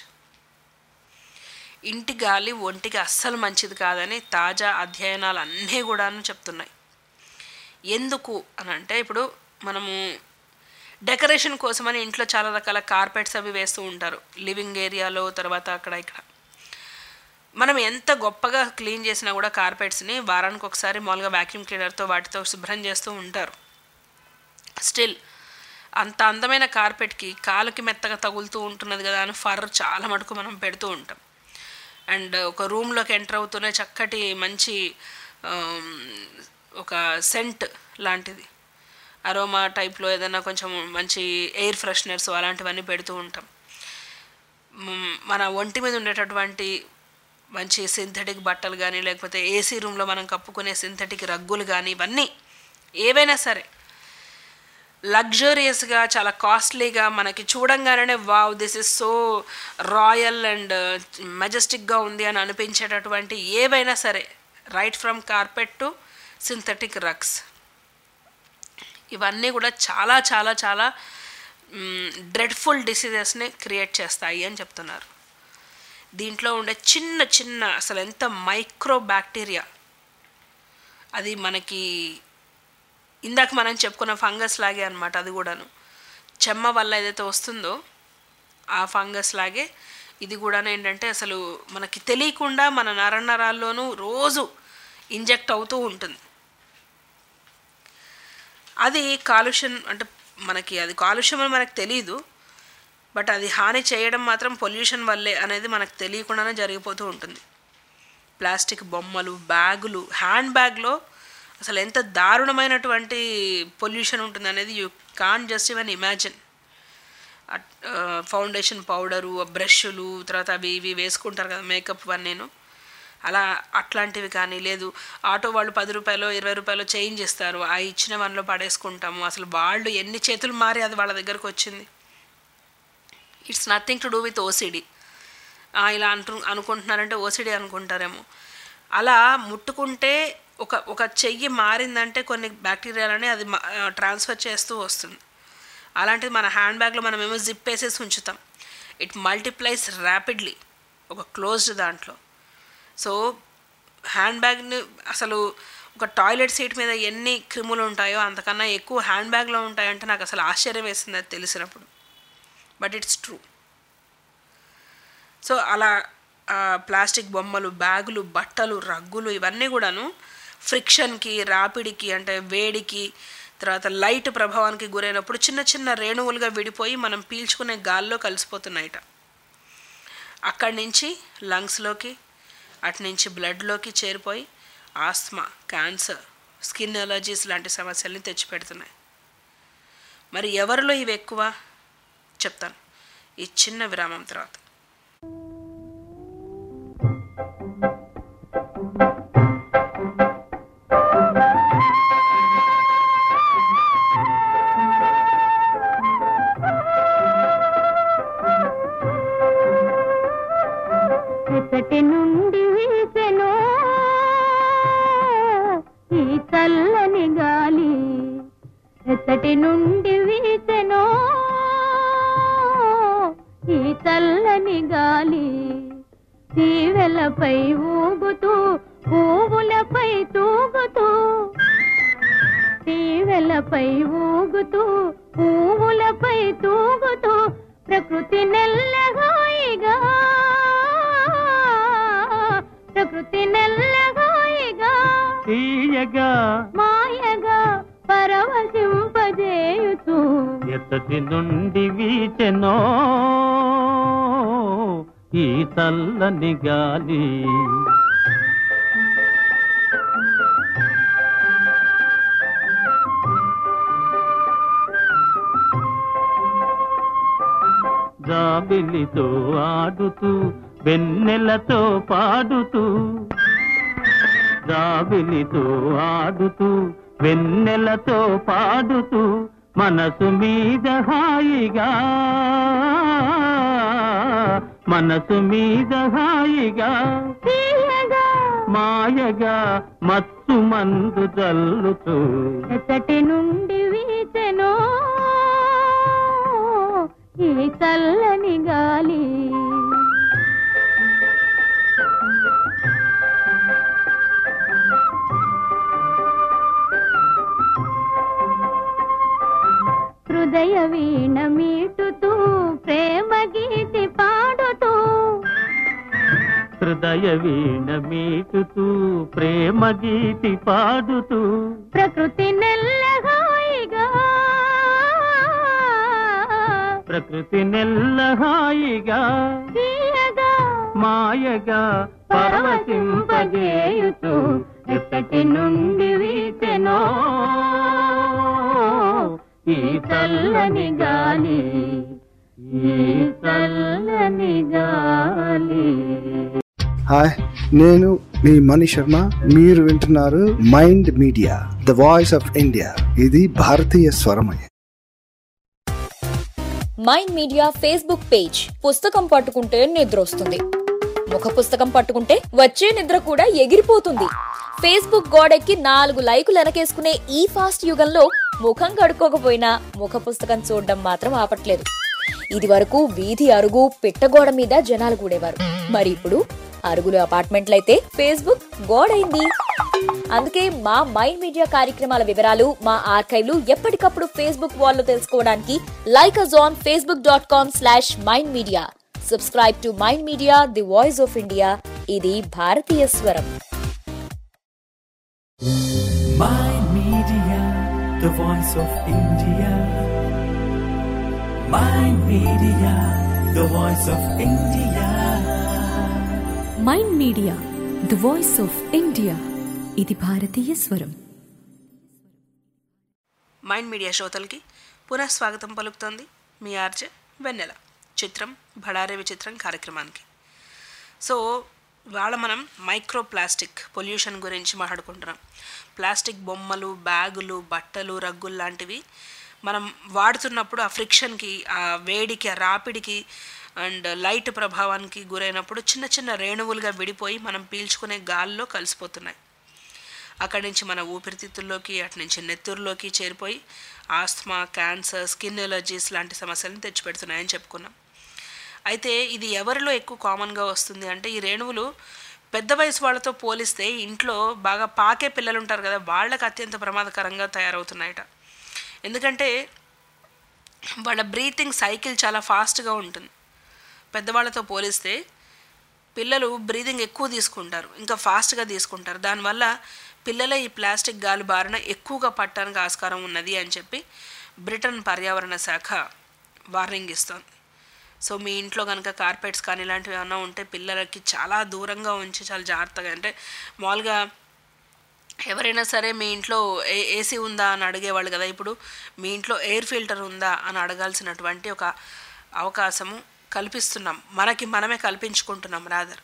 Speaker 4: ఇంటి గాలి ఒంటికి అస్సలు మంచిది కాదని తాజా అధ్యయనాలు అన్నీ కూడాను చెప్తున్నాయి ఎందుకు అని అంటే ఇప్పుడు మనము డెకరేషన్ కోసమని ఇంట్లో చాలా రకాల కార్పెట్స్ అవి వేస్తూ ఉంటారు లివింగ్ ఏరియాలో తర్వాత అక్కడ ఇక్కడ మనం ఎంత గొప్పగా క్లీన్ చేసినా కూడా కార్పెట్స్ని వారానికి ఒకసారి మామూలుగా వ్యాక్యూమ్ క్లీనర్తో వాటితో శుభ్రం చేస్తూ ఉంటారు స్టిల్ అంత అందమైన కార్పెట్కి కాలుకి మెత్తగా తగులుతూ ఉంటున్నది కదా అని ఫర్ చాలా మటుకు మనం పెడుతూ ఉంటాం అండ్ ఒక రూమ్లోకి ఎంటర్ అవుతూనే చక్కటి మంచి ఆమ్, ఒక సెంట్ లాంటిది అరోమా టైప్లో ఏదైనా కొంచెం మంచి ఎయిర్ ఫ్రెషనర్స్ అలాంటివన్నీ పెడుతూ ఉంటాం మ్, మన ఒంటి మీద ఉండేటటువంటి మంచి సింథటిక్ బట్టలు కానీ లేకపోతే ఏసీ రూమ్లో మనం కప్పుకునే సింథటిక్ రగ్గులు కానీ ఇవన్నీ ఏవైనా సరే లగ్జరియస్గా చాలా కాస్ట్లీగా మనకి చూడంగానే wow this is so royal and మెజెస్టిక్గా ఉంది అని అనిపించేటటువంటి ఏవైనా సరే right from carpet to synthetic rugs ఇవన్నీ కూడా చాలా చాలా చాలా డ్రెడ్ఫుల్ డిసీజెస్ని క్రియేట్ చేస్తాయి అని చెప్తున్నారు దీంట్లో ఉండే చిన్న చిన్న అసలు ఎంత మైక్రో బ్యాక్టీరియా అది మనకి ఇందాక మనం చెప్పుకున్న ఫంగస్ లాగే అనమాట అది కూడాను చెమ్మ వల్ల ఏదైతే వస్తుందో ఆ ఫంగస్ లాగే ఇది కూడా ఏంటంటే అసలు మనకి తెలియకుండా మన నరనరాల్లోనూ రోజు ఇంజెక్ట్ అవుతూ ఉంటుంది అది కాలుష్యం అంటే మనకి అది కాలుష్యం అని మనకు తెలియదు బట్ అది హాని చేయడం మాత్రం పొల్యూషన్ వల్లే అనేది మనకు తెలియకుండానే జరిగిపోతూ ఉంటుంది ప్లాస్టిక్ బొమ్మలు బ్యాగులు హ్యాండ్ బ్యాగ్లో అసలు ఎంత దారుణమైనటువంటి పొల్యూషన్ ఉంటుంది అనేది you can just even imagine foundation powder బ్రష్లు తర్వాత అవి ఇవి వేసుకుంటారు కదా మేకప్ నేను అలా అట్లాంటివి కానీ లేదు ఆటో వాళ్ళు పది రూపాయలు ఇరవై రూపాయలు చేంజ్ ఇస్తారు ఆ ఇచ్చిన వన్లో పడేసుకుంటాము అసలు వాళ్ళు ఎన్ని చేతులు మారి అది వాళ్ళ దగ్గరకు వచ్చింది it's nothing to do with OCD ఇలా అంటు అనుకుంటున్నారంటే ఓసిడి అనుకుంటారేమో అలా ముట్టుకుంటే ఒక ఒక చెయ్యి మారిందంటే కొన్ని బ్యాక్టీరియాలని అది ట్రాన్స్ఫర్ చేస్తూ వస్తుంది అలాంటిది మన హ్యాండ్ బ్యాగ్లో మనం ఏమో జిప్ వేసేసి ఉంచుతాం ఇట్ మల్టిప్లైస్ ర్యాపిడ్లీ ఒక క్లోజ్డ్ దాంట్లో సో హ్యాండ్ బ్యాగ్ని అసలు ఒక టాయిలెట్ సీట్ మీద ఎన్ని క్రిములు ఉంటాయో అంతకన్నా ఎక్కువ హ్యాండ్ బ్యాగ్లో ఉంటాయంటే నాకు అసలు ఆశ్చర్యం వేసింది అది తెలిసినప్పుడు బట్ ఇట్స్ ట్రూ సో అలా ప్లాస్టిక్ బొమ్మలు బ్యాగులు బట్టలు రగ్గులు ఇవన్నీ కూడాను ఫ్రిక్షన్కి రాపిడికి అంటే వేడికి తర్వాత లైట్ ప్రభావానికి గురైనప్పుడు చిన్న చిన్న రేణువులుగా విడిపోయి మనం పీల్చుకునే గాల్లో కలిసిపోతున్నాయట అక్కడి నుంచి లంగ్స్లోకి అటు నుంచి బ్లడ్లోకి చేరిపోయి ఆస్మా క్యాన్సర్ స్కిన్ ఎలర్జీస్ లాంటి సమస్యల్ని తెచ్చిపెడుతున్నాయి మరి ఎవరిలో ఇవి ఎక్కువ చెప్తాను ఈ చిన్న విరామం తర్వాత
Speaker 6: ఎప్పటి నుండి చల్లని గాలి ఎత్తటి నుండి వీచెనో ఈ చల్లని గాలి తీవెలపై ఊగుతూ పువ్వులపై తూగుతూ తీవెలపై ఊగుతూ పువ్వులపై తూగుతూ ప్రకృతి నెల్లగాయిగా ప్రకృతి నెల్లగాయిగా
Speaker 5: తీయగా
Speaker 6: మాయగా పరవశింపజేయుతూ
Speaker 5: ఎత్తటి నుండి వీచెనో ఈ చల్లని గాలి జాబిలితో ఆడుతూ వెన్నెలతో పాడుతూ జాబిలితో ఆడుతూ వెన్నెలతో పాడుతూ మనసు మీద హాయిగా మనసు మీద హాయిగా
Speaker 6: తీయగా
Speaker 5: మాయగా మత్తు మందు జల్లుతూ
Speaker 6: ఎత్తటి నుండి వీచెనో ఈ చల్లని గాలి హృదయ వీణ మీటుతూ ప్రేమ గీతి పాడుతూ
Speaker 5: హృదయ వీణ మీటుతూ ప్రేమ గీతి పాడుతూ
Speaker 6: ప్రకృతి నెల్లహాయిగా
Speaker 5: ప్రకృతి నెల్లహాయిగా
Speaker 6: తీయగా
Speaker 5: మాయగా పరవశింపజేయుతూ ఎత్తటి నుండి వీచెనో ఈ చల్లని గాలి ఈ చల్లని గాలి
Speaker 9: హాయ్ నేను మీ మణి శర్మ మీరు వింటున్నారు mind media the voice of India ఇది భారతీయ స్వరమయ
Speaker 10: మైండ్ మీడియా ఫేస్బుక్ పేజ్ పుస్తకం పట్టుకుంటే నిద్ర వస్తుంది ముఖ పుస్తకం పట్టుకుంటే వచ్చే నిద్ర కూడా ఎగిరిపోతుంది ఫేస్బుక్ గోడెక్కి నాలుగు లైకులు వెనకేసుకునే ఈ ఫాస్ట్ యుగంలో ముఖం కడుక్కోకపోయినా ముఖ పుస్తకం చూడడం మాత్రం ఆపట్లేదు ఇది వరకు వీధి అరుగు పిట్టగోడ మీద జనాలు కూడేవారు మరి ఇప్పుడు అరుగులు అపార్ట్మెంట్లయితే ఫేస్బుక్ గోడైంది అందుకే మా మైండ్ మీడియా కార్యక్రమాల వివరాలు మా ఆర్కైవ్లు ఎప్పటికప్పుడు ఫేస్బుక్ వాల్లో తెలుసుకోవడానికి like us on Facebook dot com slash Mind Media subscribe to Mind media the voice of India ఇది భారతీయ స్వరం
Speaker 1: Mind Media, the voice of India. Mind Media, the voice of India.
Speaker 2: Mind media the voice of India ఇది భారతీయ స్వరం
Speaker 4: mind media శ్రోతలకి పునః స్వాగతం పలుకుతోంది మీ ఆర్జే వెన్నెల చిత్రం భడారే విచిత్రం కార్యక్రమానికి సో ఇవాళ మనం మైక్రో ప్లాస్టిక్ పొల్యూషన్ గురించి మాట్లాడుకుంటున్నాం ప్లాస్టిక్ బొమ్మలు బ్యాగులు బట్టలు రగ్గులు లాంటివి మనం వాడుతున్నప్పుడు ఆ ఫ్రిక్షన్కి ఆ వేడికి ఆ రాపిడికి అండ్ లైట్ ప్రభావానికి గురైనప్పుడు చిన్న చిన్న రేణువులుగా విడిపోయి మనం పీల్చుకునే గాల్లో కలిసిపోతున్నాయి అక్కడి నుంచి మన ఊపిరితిత్తుల్లోకి అటు నుంచి నెత్తురులోకి చేరిపోయి ఆస్మా క్యాన్సర్ స్కిన్ ఎలర్జీస్ లాంటి సమస్యలను తెచ్చిపెడుతున్నాయని చెప్పుకున్నాం అయితే ఇది ఎవరిలో ఎక్కువ కామన్గా వస్తుంది అంటే ఈ రేణువులు పెద్ద వయసు వాళ్ళతో పోలిస్తే ఇంట్లో బాగా పాకే పిల్లలు ఉంటారు కదా వాళ్ళకి అత్యంత ప్రమాదకరంగా తయారవుతున్నాయట ఎందుకంటే వాళ్ళ బ్రీతింగ్ సైకిల్ చాలా ఫాస్ట్గా ఉంటుంది పెద్దవాళ్ళతో పోలిస్తే పిల్లలు బ్రీదింగ్ ఎక్కువ తీసుకుంటారు ఇంకా ఫాస్ట్గా తీసుకుంటారు దానివల్ల పిల్లల ఈ ప్లాస్టిక్ గాలి బారిన ఎక్కువగా పట్టడానికి ఆస్కారం ఉన్నది అని చెప్పి బ్రిటన్ పర్యావరణ శాఖ వార్నింగ్ ఇస్తోంది సో మీ ఇంట్లో కనుక కార్పెట్స్ కానీ ఇలాంటివి ఏమైనా ఉంటే పిల్లలకి చాలా దూరంగా ఉంచి చాలా జాగ్రత్తగా అంటే మామూలుగా ఎవరైనా సరే మీ ఇంట్లో ఏ ఏసీ ఉందా అని అడిగేవాళ్ళు కదా ఇప్పుడు మీ ఇంట్లో ఎయిర్ ఫిల్టర్ ఉందా అని అడగాల్సినటువంటి ఒక అవకాశము కల్పిస్తున్నాం మనకి మనమే కల్పించుకుంటున్నాం రాదర్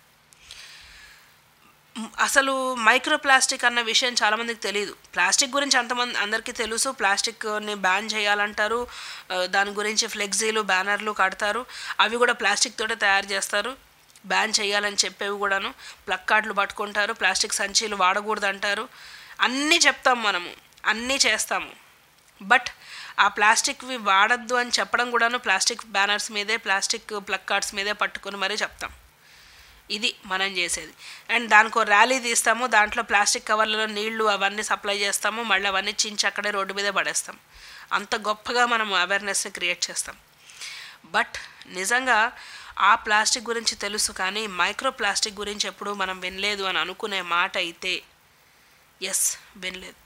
Speaker 4: అసలు మైక్రో ప్లాస్టిక్ అన్న విషయం చాలామందికి తెలియదు ప్లాస్టిక్ గురించి అంతమంది అందరికీ తెలుసు ప్లాస్టిక్ని బ్యాన్ చేయాలంటారు ఆ, దాని గురించి ఫ్లెక్సీలు బ్యానర్లు కడతారు అవి కూడా ప్లాస్టిక్ తోటే తయారు చేస్తారు బ్యాన్ చేయాలని చెప్పేవి కూడాను ప్లక్ కార్డులు పట్టుకుంటారు ప్లాస్టిక్ సంచీలు వాడకూడదు అంటారు అన్నీ చెప్తాం మనము అన్నీ చేస్తాము బట్ ఆ ప్లాస్టిక్వి వాడద్దు అని చెప్పడం కూడాను ప్లాస్టిక్ బ్యానర్స్ మీదే ప్లాస్టిక్ ప్లగ్ కార్డ్స్ మీదే పట్టుకొని మరీ చెప్తాం ఇది మనం చేసేది అండ్ దానికి ఒక ర్యాలీ తీస్తాము దాంట్లో ప్లాస్టిక్ కవర్లలో నీళ్లు అవన్నీ సప్లై చేస్తాము మళ్ళీ అవన్నీ చించి అక్కడే రోడ్డు మీదే పడేస్తాం అంత గొప్పగా మనం అవేర్నెస్ని క్రియేట్ చేస్తాం బట్ నిజంగా ఆ ప్లాస్టిక్ గురించి తెలుసు కానీ మైక్రో ప్లాస్టిక్ గురించి ఎప్పుడు మనం వినలేదు అని అనుకునే మాట అయితే ఎస్ వినలేదు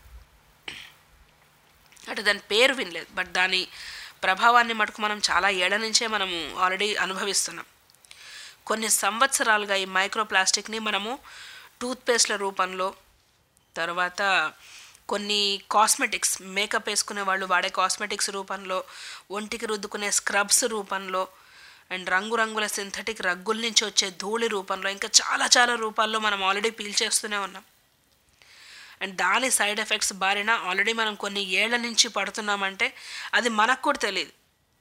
Speaker 4: అంటే దాని పేరు వినలేదు బట్ దాని ప్రభావాన్ని మటుకు మనం చాలా ఏళ్ల నుంచే మనము ఆల్రెడీ అనుభవిస్తున్నాం కొన్ని సంవత్సరాలుగా ఈ మైక్రో ప్లాస్టిక్ని మనము టూత్పేస్ట్ల రూపంలో తర్వాత కొన్ని కాస్మెటిక్స్ మేకప్ వేసుకునే వాళ్ళు వాడే కాస్మెటిక్స్ రూపంలో ఒంటికి రుద్దుకునే స్క్రబ్స్ రూపంలో అండ్ రంగురంగుల సింథటిక్ రగ్గుల నుంచి వచ్చే ధూళి రూపంలో ఇంకా చాలా చాలా రూపాల్లో మనం ఆల్రెడీ పీల్చేస్తూనే ఉన్నాం అండ్ దాని సైడ్ ఎఫెక్ట్స్ బారిన ఆల్రెడీ మనం కొన్ని ఏళ్ల నుంచి పడుతున్నామంటే అది మనకు కూడా తెలియదు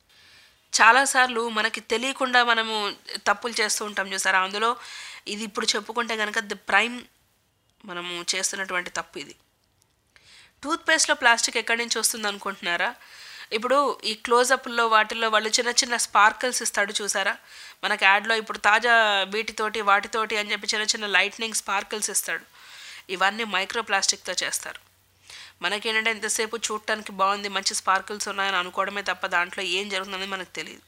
Speaker 4: చాలాసార్లు మనకి తెలియకుండా మనము తప్పులు చేస్తూ ఉంటాం చూసారా అందులో ఇది ఇప్పుడు చెప్పుకుంటే కనుక ది ప్రైమ్ మనము చేస్తున్నటువంటి తప్పు ఇది టూత్పేస్ట్లో ప్లాస్టిక్ ఎక్కడి నుంచి వస్తుంది అనుకుంటున్నారా ఇప్పుడు ఈ క్లోజప్లో వాటిల్లో వాళ్ళు చిన్న చిన్న స్పార్కిల్స్ ఇస్తాడు చూసారా మనకి యాడ్లో ఇప్పుడు తాజా వీటితోటి వాటితోటి అని చెప్పి చిన్న చిన్న లైట్నింగ్ స్పార్కిల్స్ ఇస్తాడు ఇవన్నీ మైక్రో ప్లాస్టిక్తో చేస్తారు మనకేంటంటే ఎంతసేపు చూడటానికి బాగుంది మంచి స్పార్కిల్స్ ఉన్నాయని అనుకోవడమే తప్ప దాంట్లో ఏం జరుగుతుందని మనకు తెలియదు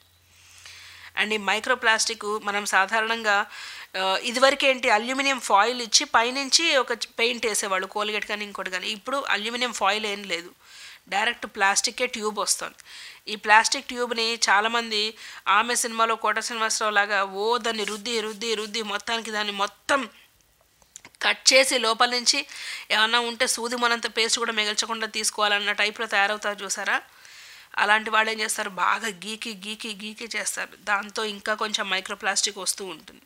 Speaker 4: అండ్ ఈ మైక్రో ప్లాస్టిక్ మనం సాధారణంగా ఆ, ఇదివరకు ఏంటి అల్యూమినియం ఫాయిల్ ఇచ్చి పైనుంచి ఒక పెయింట్ వేసేవాళ్ళు కోల్గేట్ కానీ ఇంకోటి కానీ ఇప్పుడు అల్యూమినియం ఫాయిల్ ఏం లేదు డైరెక్ట్ ప్లాస్టికే ట్యూబ్ వస్తుంది ఈ ప్లాస్టిక్ ట్యూబ్ని చాలామంది ఆమె సినిమాలో కోట శ్రీనివాసరావు లాగా ఓ దాన్ని రుద్ది రుద్ది రుద్ది మొత్తానికి దాన్ని మొత్తం కట్ చేసి లోపల నుంచి ఏమన్నా ఉంటే సూది మనంత పేస్ట్ కూడా మిగల్చకుండా తీసుకోవాలన్న టైప్లో తయారవుతారు చూసారా అలాంటి వాళ్ళు ఏం చేస్తారు బాగా గీకి గీకి గీకి చేస్తారు దాంతో ఇంకా కొంచెం మైక్రో ప్లాస్టిక్ వస్తూ ఉంటుంది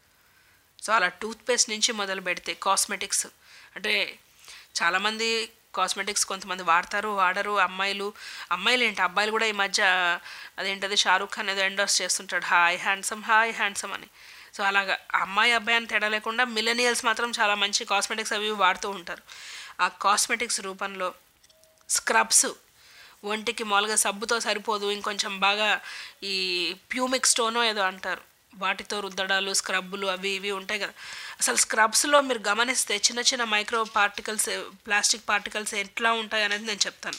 Speaker 4: సో అలా టూత్పేస్ట్ నుంచి మొదలు పెడితే కాస్మెటిక్స్ అంటే చాలామంది కాస్మెటిక్స్ కొంతమంది వాడతారు వాడరు అమ్మాయిలు అమ్మాయిలు ఏంటి అబ్బాయిలు కూడా ఈ మధ్య అదేంటది షారూఖ్ ఖాన్ ఏదో ఎండోస్ చేస్తుంటాడు హాయ్ హ్యాండ్సమ్ హాయ్ హ్యాండ్సమ్ అని సో అలాగా అమ్మాయి అబ్బాయి అని తేడా లేకుండా మిలనియల్స్ మాత్రం చాలా మంచి కాస్మెటిక్స్ అవి ఇవి వాడుతూ ఉంటారు ఆ కాస్మెటిక్స్ రూపంలో స్క్రబ్స్ ఒంటికి మామూలుగా సబ్బుతో సరిపోదు ఇంకొంచెం బాగా ఈ ప్యూమిక్ స్టోనో ఏదో అంటారు వాటితో రుద్దడాలు స్క్రబ్బులు అవి ఇవి ఉంటాయి కదా అసలు స్క్రబ్స్లో మీరు గమనిస్తే చిన్న చిన్న మైక్రో పార్టికల్స్ ప్లాస్టిక్ పార్టికల్స్ ఎట్లా ఉంటాయి అనేది నేను చెప్తాను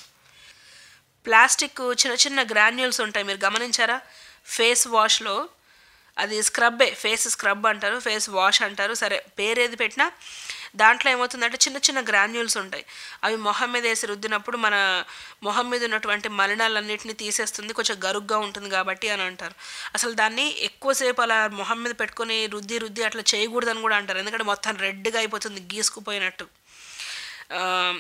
Speaker 4: ప్లాస్టిక్ చిన్న చిన్న గ్రాన్యూల్స్ ఉంటాయి మీరు గమనించారా ఫేస్ వాష్లో అది స్క్రబ్బే ఫేస్ స్క్రబ్ అంటారు ఫేస్ వాష్ అంటారు సరే పేరు ఏది పెట్టినా దాంట్లో ఏమవుతుందంటే చిన్న చిన్న గ్రాన్యూల్స్ ఉంటాయి అవి మొహం మీద వేసి రుద్దినప్పుడు మన మొహం మీద ఉన్నటువంటి మలినాలన్నింటినీ తీసేస్తుంది కొంచెం గరుగ్గా ఉంటుంది కాబట్టి అని అంటారు అసలు దాన్ని ఎక్కువసేపు అలా మొహం మీద పెట్టుకొని రుద్ది రుద్ది అట్లా చేయకూడదని కూడా అంటారు ఎందుకంటే మొత్తం రెడ్గా అయిపోతుంది గీసుకుపోయినట్టు ఆ,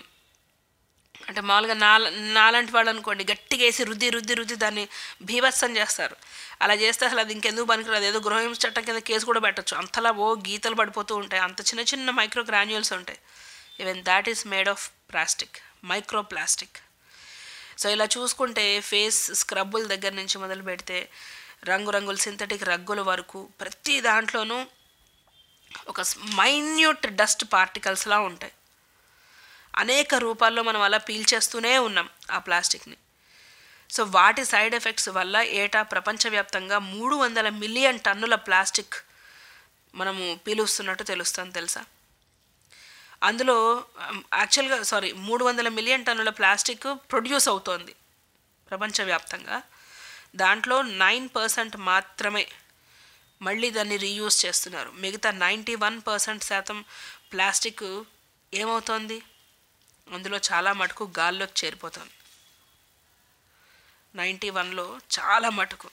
Speaker 4: అంటే మామూలుగా నాల నాలాంటి వాళ్ళు అనుకోండి గట్టిగా వేసి రుద్ది రుద్ది రుద్ది దాన్ని భీభత్సం చేస్తారు అలా చేస్తే అసలు అది ఇంకెందుకు పనికిరాదు ఏదో గృహహింస చట్టం కింద కేసు కూడా పెట్టచ్చు అంతలా ఓ గీతలు పడిపోతూ ఉంటాయి అంత చిన్న చిన్న మైక్రో గ్రాన్యూల్స్ ఉంటాయి even that is made of plastic micro plastic so ఇలా చూసుకుంటే ఫేస్ స్క్రబ్బుల దగ్గర నుంచి మొదలు పెడితే రంగురంగుల సింథటిక్ రగ్గుల వరకు ప్రతి దాంట్లోనూ ఒక మైన్యూట్ డస్ట్ పార్టికల్స్లా ఉంటాయి అనేక రూపాల్లో మనం అలా పీల్చేస్తూనే ఉన్నాం ఆ ప్లాస్టిక్ని సో వాటి సైడ్ ఎఫెక్ట్స్ వల్ల ఏటా ప్రపంచవ్యాప్తంగా మూడు వందల మిలియన్ టన్నుల ప్లాస్టిక్ మనము పీలుస్తున్నట్టు తెలుస్తుంది తెలుసా అందులో యాక్చువల్గా సారీ మూడు వందల మిలియన్ టన్నుల ప్లాస్టిక్ ప్రొడ్యూస్ అవుతోంది ప్రపంచవ్యాప్తంగా దాంట్లో నైన్ పర్సెంట్ మాత్రమే మళ్ళీ దాన్ని రీయూజ్ చేస్తున్నారు మిగతా నైంటీ వన్ పర్సెంట్ శాతం ప్లాస్టిక్ ఏమవుతోంది అందులో చాలా మటుకు గాల్లోకి చేరిపోతుంది నైంటీ వన్లో చాలా మటుకు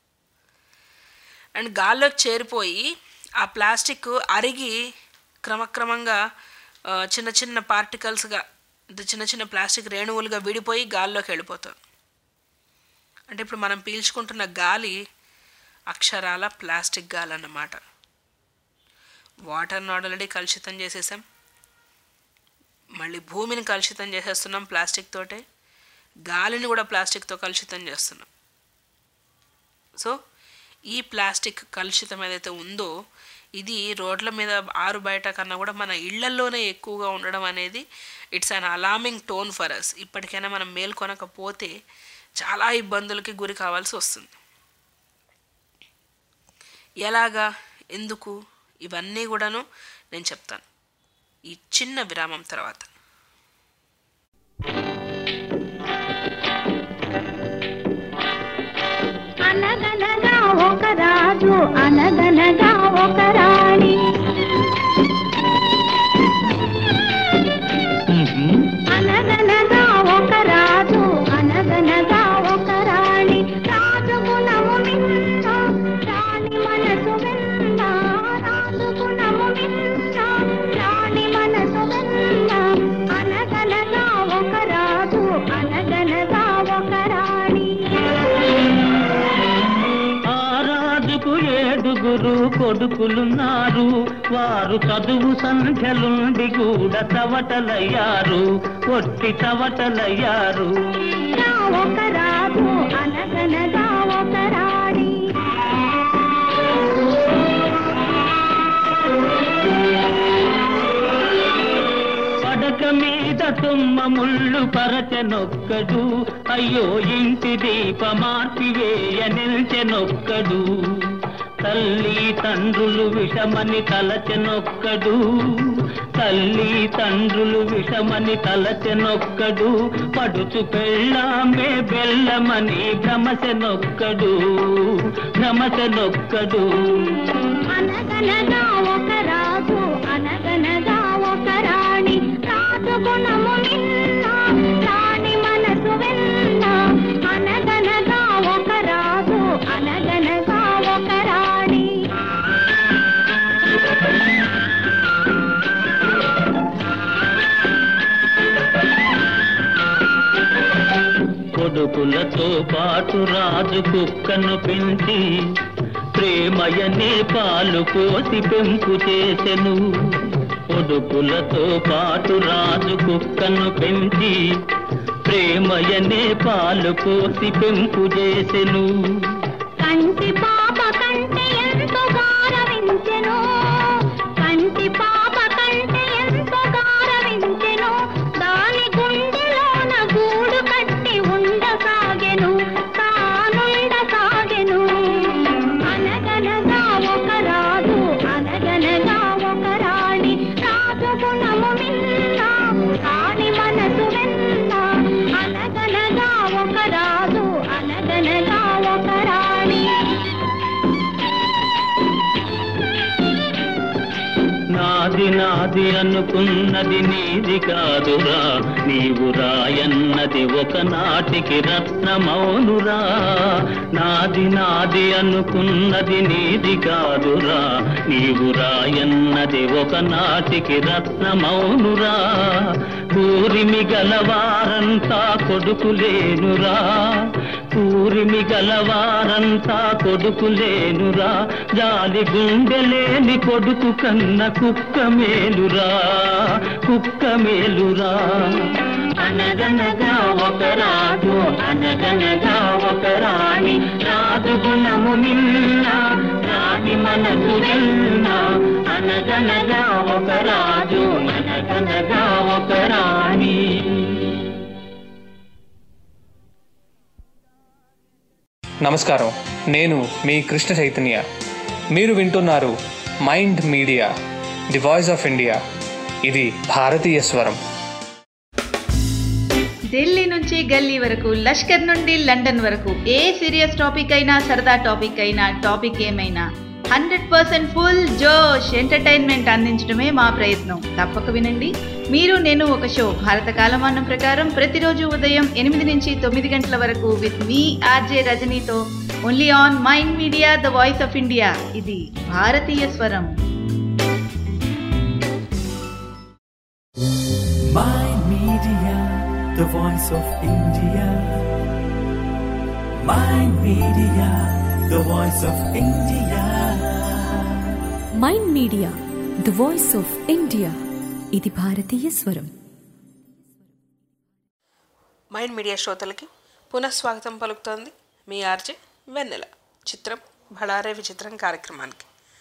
Speaker 4: అండ్ గాల్లోకి చేరిపోయి ఆ ప్లాస్టిక్ అరిగి క్రమక్రమంగా ఆ, చిన్న చిన్న పార్టికల్స్గా చిన్న చిన్న ప్లాస్టిక్ రేణువులుగా విడిపోయి గాల్లోకి వెళ్ళిపోతుంది అంటే ఇప్పుడు మనం పీల్చుకుంటున్న గాలి అక్షరాల ప్లాస్టిక్ గాలి అన్నమాట వాటర్ని ఆల్రెడీ కలుషితం చేసేసాం మళ్ళీ భూమిని కలుషితం చేసేస్తున్నాం ప్లాస్టిక్ తోటే గాలిని కూడా ప్లాస్టిక్తో కలుషితం చేస్తున్నాం సో ఈ ప్లాస్టిక్ కలుషితం ఏదైతే ఉందో ఇది రోడ్ల మీద ఆరు బయట కన్నా కూడా మన ఇళ్లల్లోనే ఎక్కువగా ఉండడం అనేది it's an alarming tone for us ఇప్పటికైనా మనం మేల్కొనకపోతే చాలా ఇబ్బందులకి గురి కావాల్సి వస్తుంది ఎలాగా ఎందుకు ఇవన్నీ కూడాను నేను చెప్తాను ఈ చిన్న విరామం తర్వాత
Speaker 6: అనగనగా ఒక రాజు అనగనగా ఒక రాణి అనగనగా ఒక రాజు అనగనగా ఒక రాణి రాజు గుణము విన్న రాణి మనసు విన్న రాజు గుణము విన్న రాణి మనసు విన్న అనగనగా ఒక రాజు అనగనగా ఒక రాణి
Speaker 11: ఆ రాజుకు ఏడుగురు కొడుకులున్నారు వారు చదువు సంఖ్యలుండి కూడా చవటలయ్యారు ఒట్టి చవటలయ్యారు
Speaker 6: ఒక రాజు అనగనగా ఒక రాణి
Speaker 11: పడక మీద తుమ్మ ముళ్ళు పరచనొక్కడు అయ్యో ఇంటి దీప మార్పివేయ నిల్చెనొక్కడు తల్లి తండ్రులు విషమని తలచెనొక్కడు తల్లి తండ్రులు విషమని తలచెనొక్కడు పడుచు పెళ్ళామే బెల్లమని భ్రమసెనొక్కడు భ్రమసెనొక్కడు
Speaker 6: అనగనగా ఒక రాజు అనగనగా ఒక రాణి రాజు గుణము నిన్న రాణి మనసు విన్న అనగనగా ఒక రాజు అనగనగా ఒక రాణి
Speaker 11: కొడుకులతో పాటు రాజు కుక్కను పెంచి ప్రేమయనే పాలు పోసి పెంపు చేసెను కొడుకులతో పాటు రాజు కుక్కను పెంచి ప్రేమయనే పాలు పోసి పెంపు చేసెను
Speaker 6: కంటి పాప కంటే ఎంతో గారవించెను కంటి పాప కంటే ఎంతో గారవించెను దాని గుండెలోన గూడు కట్టి ఉండసాగెను తానుండసాగెను అనగనగా ఒక రాజు అనగనగా ఒక రాణి రాజు గుణము మిన్న రాణి మనసు వెన్న అనగనగా ఒక రాజు అనగనగా ఒక రాణి
Speaker 11: నాది నాది అనుకున్నది నీది కాదురా నీవు రాయన్నది ఒకనాటికి రత్నమౌనురా నాది నాది అనుకున్నది నీది కాదురా నీవు రాయన్నది ఒకనాటికి రత్నమౌనురా కూరిమి గలవారంతా కొడుకులేనురా కూరిమి గలవారంతా కొడుకులేనురా జాలి గుండెలేని కొడుకు కన్న కుక్క మేలురా కుక్క మేలురా అనగనగా ఒక రాజు అనగనగా ఒక రాణి రాజు గుణము నిన్న రాణి మనసు నిన్న అనగనగా ఒక రాజు అనగనగా ఒక రాణి
Speaker 12: నమస్కారం నేను మీ కృష్ణ చైతన్య మీరు వింటున్నారు mind media the voice of India ఇది భారతీయ స్వరం
Speaker 13: ఢిల్లీ నుంచి గల్లీ వరకు లష్కర్ నుండి లండన్ వరకు ఏ సీరియస్ టాపిక్ అయినా సరదా టాపిక్ అయినా టాపిక్ ఏమైనా హండ్రెడ్ పర్సెంట్ ఫుల్ జోష్ ఎంటర్టైన్మెంట్ అందించడమే మా ప్రయత్నం తప్పక వినండి మీరు నేను ఒక షో భారత కాలమానం ప్రకారం ప్రతిరోజు ఉదయం ఎనిమిది నుంచి తొమ్మిది గంటల వరకు విత్ మీ ఆర్జే రజనీతో only on Mind media the voice of India ఇది భారతీయ స్వరం
Speaker 1: Mind Media, the voice of India. Mind Media, the voice of India.
Speaker 2: Mind media the voice of India ఇది భారతీయ స్వరం
Speaker 4: మైండ్ మీడియా శ్రోతలకి పునఃస్వాగతం పలుకుతోంది మీ ఆర్జే వెన్నెల చిత్రం భళారే విచిత్రం కార్యక్రమానికి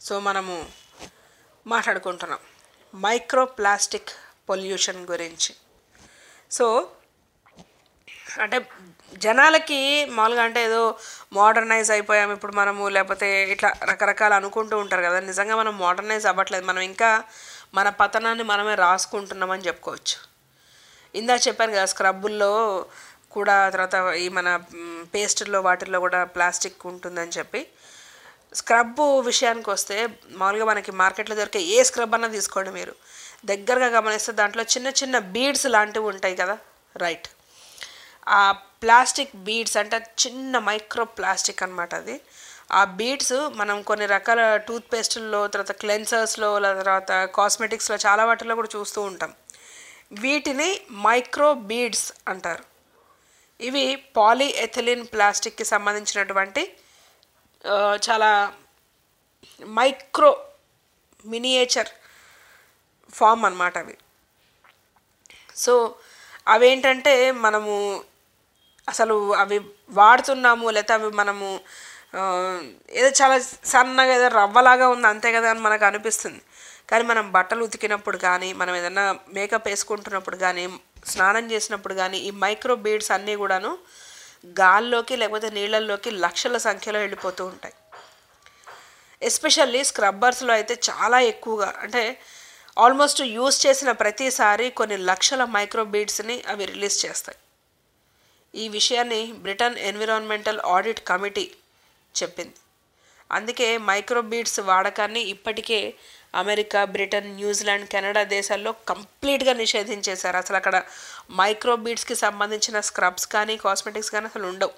Speaker 4: సో మనము మాట్లాడుకుంటున్నాం మైక్రో ప్లాస్టిక్ పొల్యూషన్ గురించి సో అంటే జనాలకి మామూలుగా అంటే ఏదో మోడర్నైజ్ అయిపోయాం ఇప్పుడు మనము లేకపోతే ఇట్లా రకరకాలు అనుకుంటూ ఉంటారు కదా నిజంగా మనం మోడర్నైజ్ అవ్వట్లేదు మనం ఇంకా మన పతనాన్ని మనమే రాసుకుంటున్నామని చెప్పుకోవచ్చు ఇందా చెప్పాను కదా స్క్రబ్బుల్లో కూడా తర్వాత ఈ మన పేస్టుల్లో వాటిల్లో కూడా ప్లాస్టిక్ ఉంటుందని చెప్పి స్క్రబ్ విషయానికి వస్తే మామూలుగా మనకి మార్కెట్లో దొరికే ఏ స్క్రబ్ అన్నా తీసుకోండి మీరు దగ్గరగా గమనిస్తే దాంట్లో చిన్న చిన్న బీడ్స్ లాంటివి ఉంటాయి కదా రైట్ ఆ ప్లాస్టిక్ బీడ్స్ అంటే చిన్న మైక్రో ప్లాస్టిక్ అనమాట అది ఆ బీడ్స్ మనం కొన్ని రకాల టూత్ పేస్టుల్లో తర్వాత క్లెన్సర్స్లో తర్వాత కాస్మెటిక్స్లో చాలా వాటిల్లో కూడా చూస్తూ ఉంటాం వీటిని మైక్రో బీడ్స్ అంటారు ఇవి పాలీఎథిలిన్ ప్లాస్టిక్కి సంబంధించినటువంటి ఆ, చాలా మైక్రో మినియేచర్ ఫామ్ అన్నమాట అవి సో అవేంటంటే మనము అసలు అవి వాడుతున్నాము లేకపోతే అవి మనము ఆ, ఏదో చాలా సన్నగా ఏదో రవ్వలాగా ఉంది అంతే కదా అని మనకు అనిపిస్తుంది కానీ మనం బట్టలు ఉతికినప్పుడు కానీ మనం ఏదైనా మేకప్ వేసుకుంటున్నప్పుడు కానీ స్నానం చేసినప్పుడు కానీ ఈ మైక్రో బీడ్స్ అన్నీ కూడాను గాల్లోకి లేకపోతే నీళ్ళల్లోకి లక్షల సంఖ్యలో వెళ్ళిపోతూ ఉంటాయి ఎస్పెషల్లీ స్క్రబ్బర్స్లో అయితే చాలా ఎక్కువగా అంటే ఆల్మోస్ట్ యూస్ చేసిన ప్రతిసారి కొన్ని లక్షల మైక్రో బీడ్స్ని అవి రిలీజ్ చేస్తాయి ఈ విషయాన్ని బ్రిటన్ ఎన్విరాన్మెంటల్ ఆడిట్ కమిటీ చెప్పింది అందుకే మైక్రో బీడ్స్ వాడకాన్ని ఇప్పటికే అమెరికా బ్రిటన్ న్యూజిలాండ్ కెనడా దేశాల్లో కంప్లీట్గా నిషేధించేశారు అసలు అక్కడ మైక్రో బీడ్స్కి సంబంధించిన స్క్రబ్స్ కానీ కాస్మెటిక్స్ కానీ అసలు ఉండవు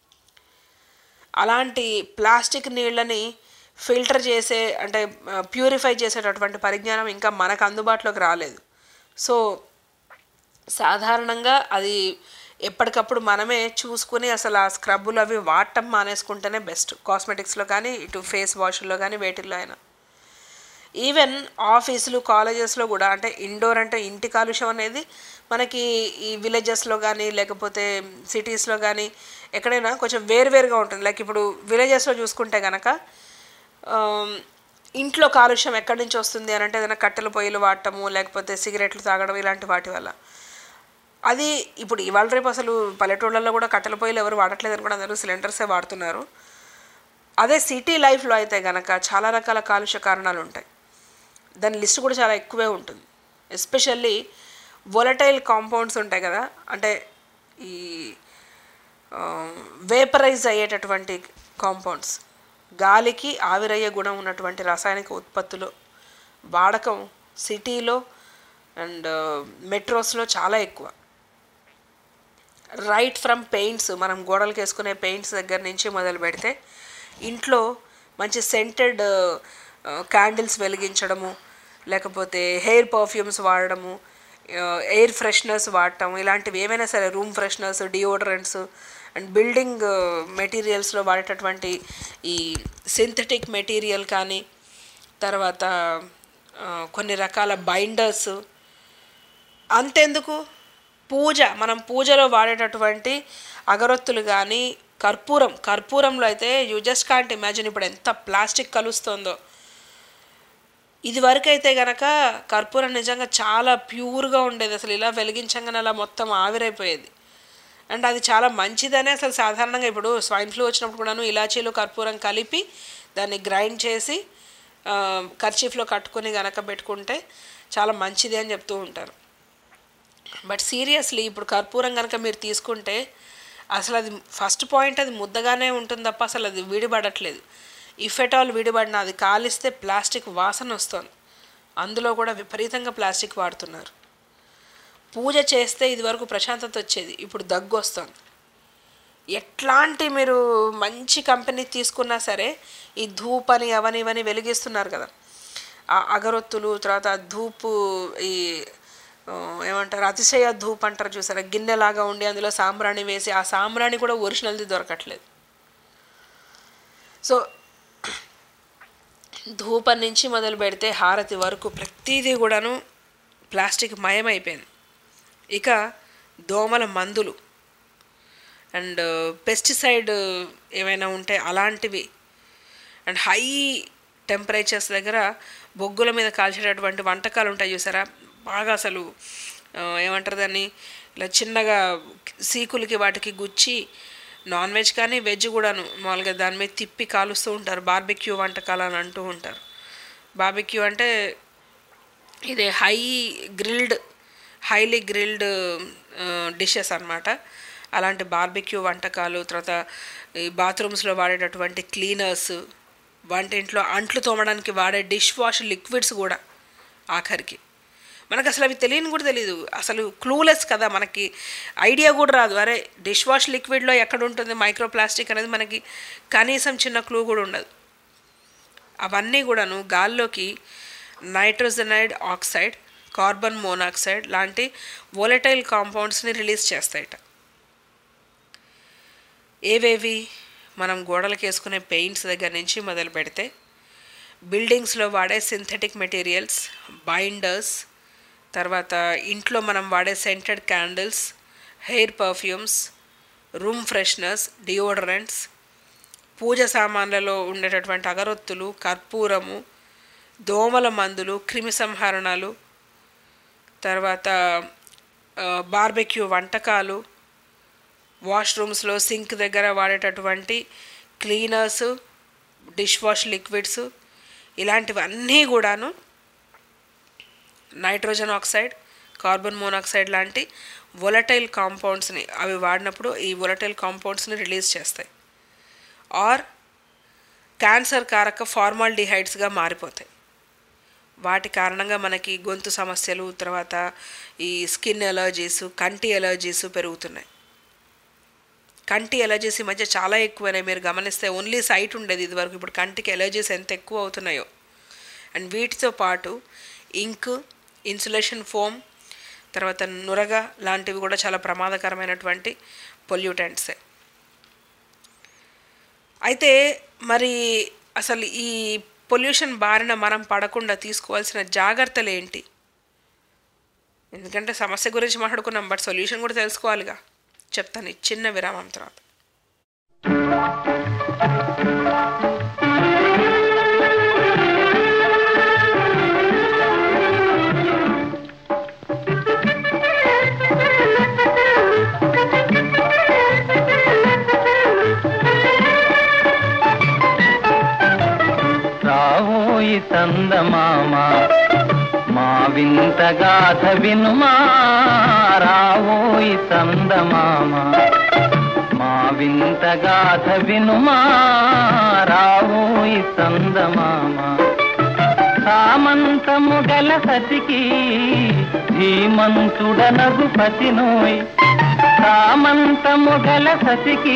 Speaker 4: అలాంటి ప్లాస్టిక్ నీళ్ళని ఫిల్టర్ చేసే అంటే ప్యూరిఫై చేసేటటువంటి పరిజ్ఞానం ఇంకా మనకు అందుబాటులోకి రాలేదు సో సాధారణంగా అది ఎప్పటికప్పుడు మనమే చూసుకుని అసలు ఆ స్క్రబ్బులు అవి వాడటం మానేసుకుంటేనే బెస్ట్ కాస్మెటిక్స్లో కానీ ఇటు ఫేస్ వాష్లో కానీ వేటిల్లో అయినా ఈవెన్ ఆఫీసులు కాలేజెస్లో కూడా అంటే ఇండోర్ అంటే ఇంటి కాలుష్యం అనేది మనకి ఈ విలేజెస్లో కానీ లేకపోతే సిటీస్లో కానీ ఎక్కడైనా కొంచెం వేరువేరుగా ఉంటుంది లైక్ ఇప్పుడు విలేజెస్లో చూసుకుంటే కనుక ఆమ్, ఇంట్లో కాలుష్యం ఎక్కడి నుంచి వస్తుంది అని అంటే ఏదైనా కట్టెల పొయ్యిలు వాడటము లేకపోతే సిగరెట్లు తాగడం ఇలాంటి వాటి వల్ల అది ఇప్పుడు ఇవాళ రేపు అసలు పల్లెటూళ్ళల్లో కూడా కట్టెల పొయ్యిలు ఎవరు వాడట్లేదని కూడా అందరూ సిలిండర్సే వాడుతున్నారు అదే సిటీ లైఫ్లో అయితే గనక చాలా రకాల కాలుష్య కారణాలు ఉంటాయి దాని లిస్ట్ కూడా చాలా ఎక్కువే ఉంటుంది ఎస్పెషల్లీ వొలటైల్ కాంపౌండ్స్ ఉంటాయి కదా అంటే ఈ వేపరైజ్ అయ్యేటటువంటి కాంపౌండ్స్ గాలికి ఆవిరయ్యే గుణం ఉన్నటువంటి రాసాయనిక ఉత్పత్తులు వాడకం సిటీలో అండ్ మెట్రోస్లో చాలా ఎక్కువ రైట్ ఫ్రమ్ పెయింట్స్ మనం గోడలకు వేసుకునే పెయింట్స్ దగ్గర నుంచి మొదలు పెడితే ఇంట్లో మంచి సెంటెడ్ క్యాండిల్స్ వెలిగించడము లేకపోతే హెయిర్ పర్ఫ్యూమ్స్ వాడడము ఎయిర్ ఫ్రెషనర్స్ వాడటం ఇలాంటివి ఏమైనా సరే room fresheners deodorants and building మెటీరియల్స్లో వాడేటటువంటి ఈ సింథటిక్ మెటీరియల్ కానీ తర్వాత ఆ, కొన్ని రకాల బైండర్స్ అంతెందుకు పూజ మనం పూజలో వాడేటటువంటి అగరొత్తులు కానీ కర్పూరం కర్పూరంలో అయితే యూ జస్ట్ కాంట్ ఇమాజిన్ ఇప్పుడు ఎంత ప్లాస్టిక్ కలుస్తుందో ఇది వరకు అయితే గనక కర్పూరం నిజంగా చాలా ప్యూర్గా ఉండేది అసలు ఇలా వెలిగించగానే అలా మొత్తం ఆవిరైపోయేది అండ్ అది చాలా మంచిదనే అసలు సాధారణంగా ఇప్పుడు స్వైన్ ఫ్లూ వచ్చినప్పుడు కూడాను ఇలాచీలు కర్పూరం కలిపి దాన్ని గ్రైండ్ చేసి కర్చీఫ్లో కట్టుకొని గనక పెట్టుకుంటే చాలా మంచిది అని చెప్తూ ఉంటారు బట్ సీరియస్లీ ఇప్పుడు కర్పూరం కనుక మీరు తీసుకుంటే అసలు అది ఫస్ట్ పాయింట్ అది ముద్దగానే ఉంటుంది తప్ప అసలు అది విడిపడట్లేదు ఇఫ్ ఎట్ ఆల్ విడిపడిన అది కాలిస్తే ప్లాస్టిక్ వాసన వస్తుంది అందులో కూడా విపరీతంగా ప్లాస్టిక్ వాడుతున్నారు పూజ చేస్తే ఇదివరకు ప్రశాంతత వచ్చేది ఇప్పుడు దగ్గు వస్తుంది ఎట్లాంటి మీరు మంచి కంపెనీ తీసుకున్నా సరే ఈ ధూప్ అని అవని ఇవని వెలిగిస్తున్నారు కదా ఆ అగరొత్తులు తర్వాత ఆ ధూపు ఈ ఆ, ఏమంటారు అతిశయ ధూప్ అంటారు చూసారా గిన్నెలాగా ఉండి అందులో సాంబ్రాణి వేసి ఆ సాంబ్రాణి కూడా ఒరిజినల్ది దొరకట్లేదు సో ధూపం నుంచి మొదలు పెడితే హారతి వరకు ప్రతిదీ కూడాను ప్లాస్టిక్ మయమైపోయింది ఇక దోమల మందులు అండ్ పెస్టిసైడ్ ఏమైనా ఉంటే అలాంటివి అండ్ హై టెంపరేచర్స్ దగ్గర బొగ్గుల మీద కాల్చేటటువంటి వంటకాలు ఉంటాయి చూసారా బాగా అసలు ఆ, ఏమంటారు దాన్ని ఇలా చిన్నగా సీకులకి వాటికి గుచ్చి నాన్ వెజ్ కానీ వెజ్ కూడాను మామూలుగా దాని మీద తిప్పి కాలుస్తూ ఉంటారు బార్బిక్యూ వంటకాలు అని అంటూ ఉంటారు బార్బిక్యూ అంటే ఇది high grilled highly grilled dishes అన్నమాట అలాంటి బార్బిక్యూ వంటకాలు తర్వాత ఈ బాత్రూమ్స్లో వాడేటటువంటి క్లీనర్స్ వంటింట్లో అంట్లు తోమడానికి వాడే డిష్ వాష్ లిక్విడ్స్ కూడా ఆఖరికి మనకు అసలు అవి తెలియని కూడా తెలియదు అసలు క్లూలెస్ కదా మనకి ఐడియా కూడా రాదు అరే డిష్ వాష్ లిక్విడ్లో ఎక్కడ ఉంటుంది మైక్రో ప్లాస్టిక్ అనేది మనకి కనీసం చిన్న క్లూ కూడా ఉండదు అవన్నీ కూడాను గాల్లోకి నైట్రోజనైడ్ ఆక్సైడ్ కార్బన్ మోనాక్సైడ్ లాంటి వోలటైల్ కాంపౌండ్స్ని రిలీజ్ చేస్తాయట ఏవేవి మనం గోడలకు వేసుకునే పెయింట్స్ దగ్గర నుంచి మొదలు పెడితే బిల్డింగ్స్లో వాడే సింథటిక్ మెటీరియల్స్ బైండర్స్ తర్వాత ఇంట్లో మనం వాడే scented candles hair perfumes room fresheners deodorants puja సామాన్లలో ఉండేటటువంటి అగరొత్తులు కర్పూరము దోమల మందులు క్రిమి సంహరణలు తర్వాత బార్బెక్యూ వంటకాలు వాష్రూమ్స్లో సింక్ దగ్గర వాడేటటువంటి క్లీనర్స్ డిష్ వాష్ లిక్విడ్స్ ఇలాంటివన్నీ కూడాను నైట్రోజన్ ఆక్సైడ్ కార్బన్ మోనాక్సైడ్ లాంటి వొలటైల్ కాంపౌండ్స్ని అవి వాడినప్పుడు ఈ వొలటైల్ కాంపౌండ్స్ని రిలీజ్ చేస్తాయి ఆర్ క్యాన్సర్ కారక ఫార్మాల్డిహైడ్స్గా మారిపోతాయి వాటి కారణంగా మనకి గొంతు సమస్యలు తర్వాత ఈ స్కిన్ ఎలర్జీస్ కంటి ఎలర్జీస్ పెరుగుతున్నాయి కంటి ఎలర్జీస్ ఈ మధ్య చాలా ఎక్కువైనాయి మీరు గమనిస్తే ఓన్లీ సైట్ ఉండేది ఇదివరకు ఇప్పుడు కంటికి ఎలర్జీస్ ఎంత ఎక్కువ అవుతున్నాయో అండ్ వీటితో పాటు ఇంక్ ఇన్సులేషన్ ఫోమ్ తర్వాత నురగ లాంటివి కూడా చాలా ప్రమాదకరమైనటువంటి పొల్యూటెంట్సే అయితే మరి అసలు ఈ పొల్యూషన్ బారిన మనం పడకుండా తీసుకోవాల్సిన జాగ్రత్తలు ఏంటి ఎందుకంటే సమస్య గురించి మాట్లాడుకున్నాం బట్ సొల్యూషన్ కూడా తెలుసుకోవాలిగా చెప్తాను ఈ చిన్న విరామం తర్వాత
Speaker 11: రావోయి చందమామ మా వింత గాథ వినుమా రావోయి చందమామ మా వింత గాథ వినుమా రావోయి చందమామ సామంతము గల సతికి ధీమంతుడనగు పతినోయ్ సామంతము గల సతికి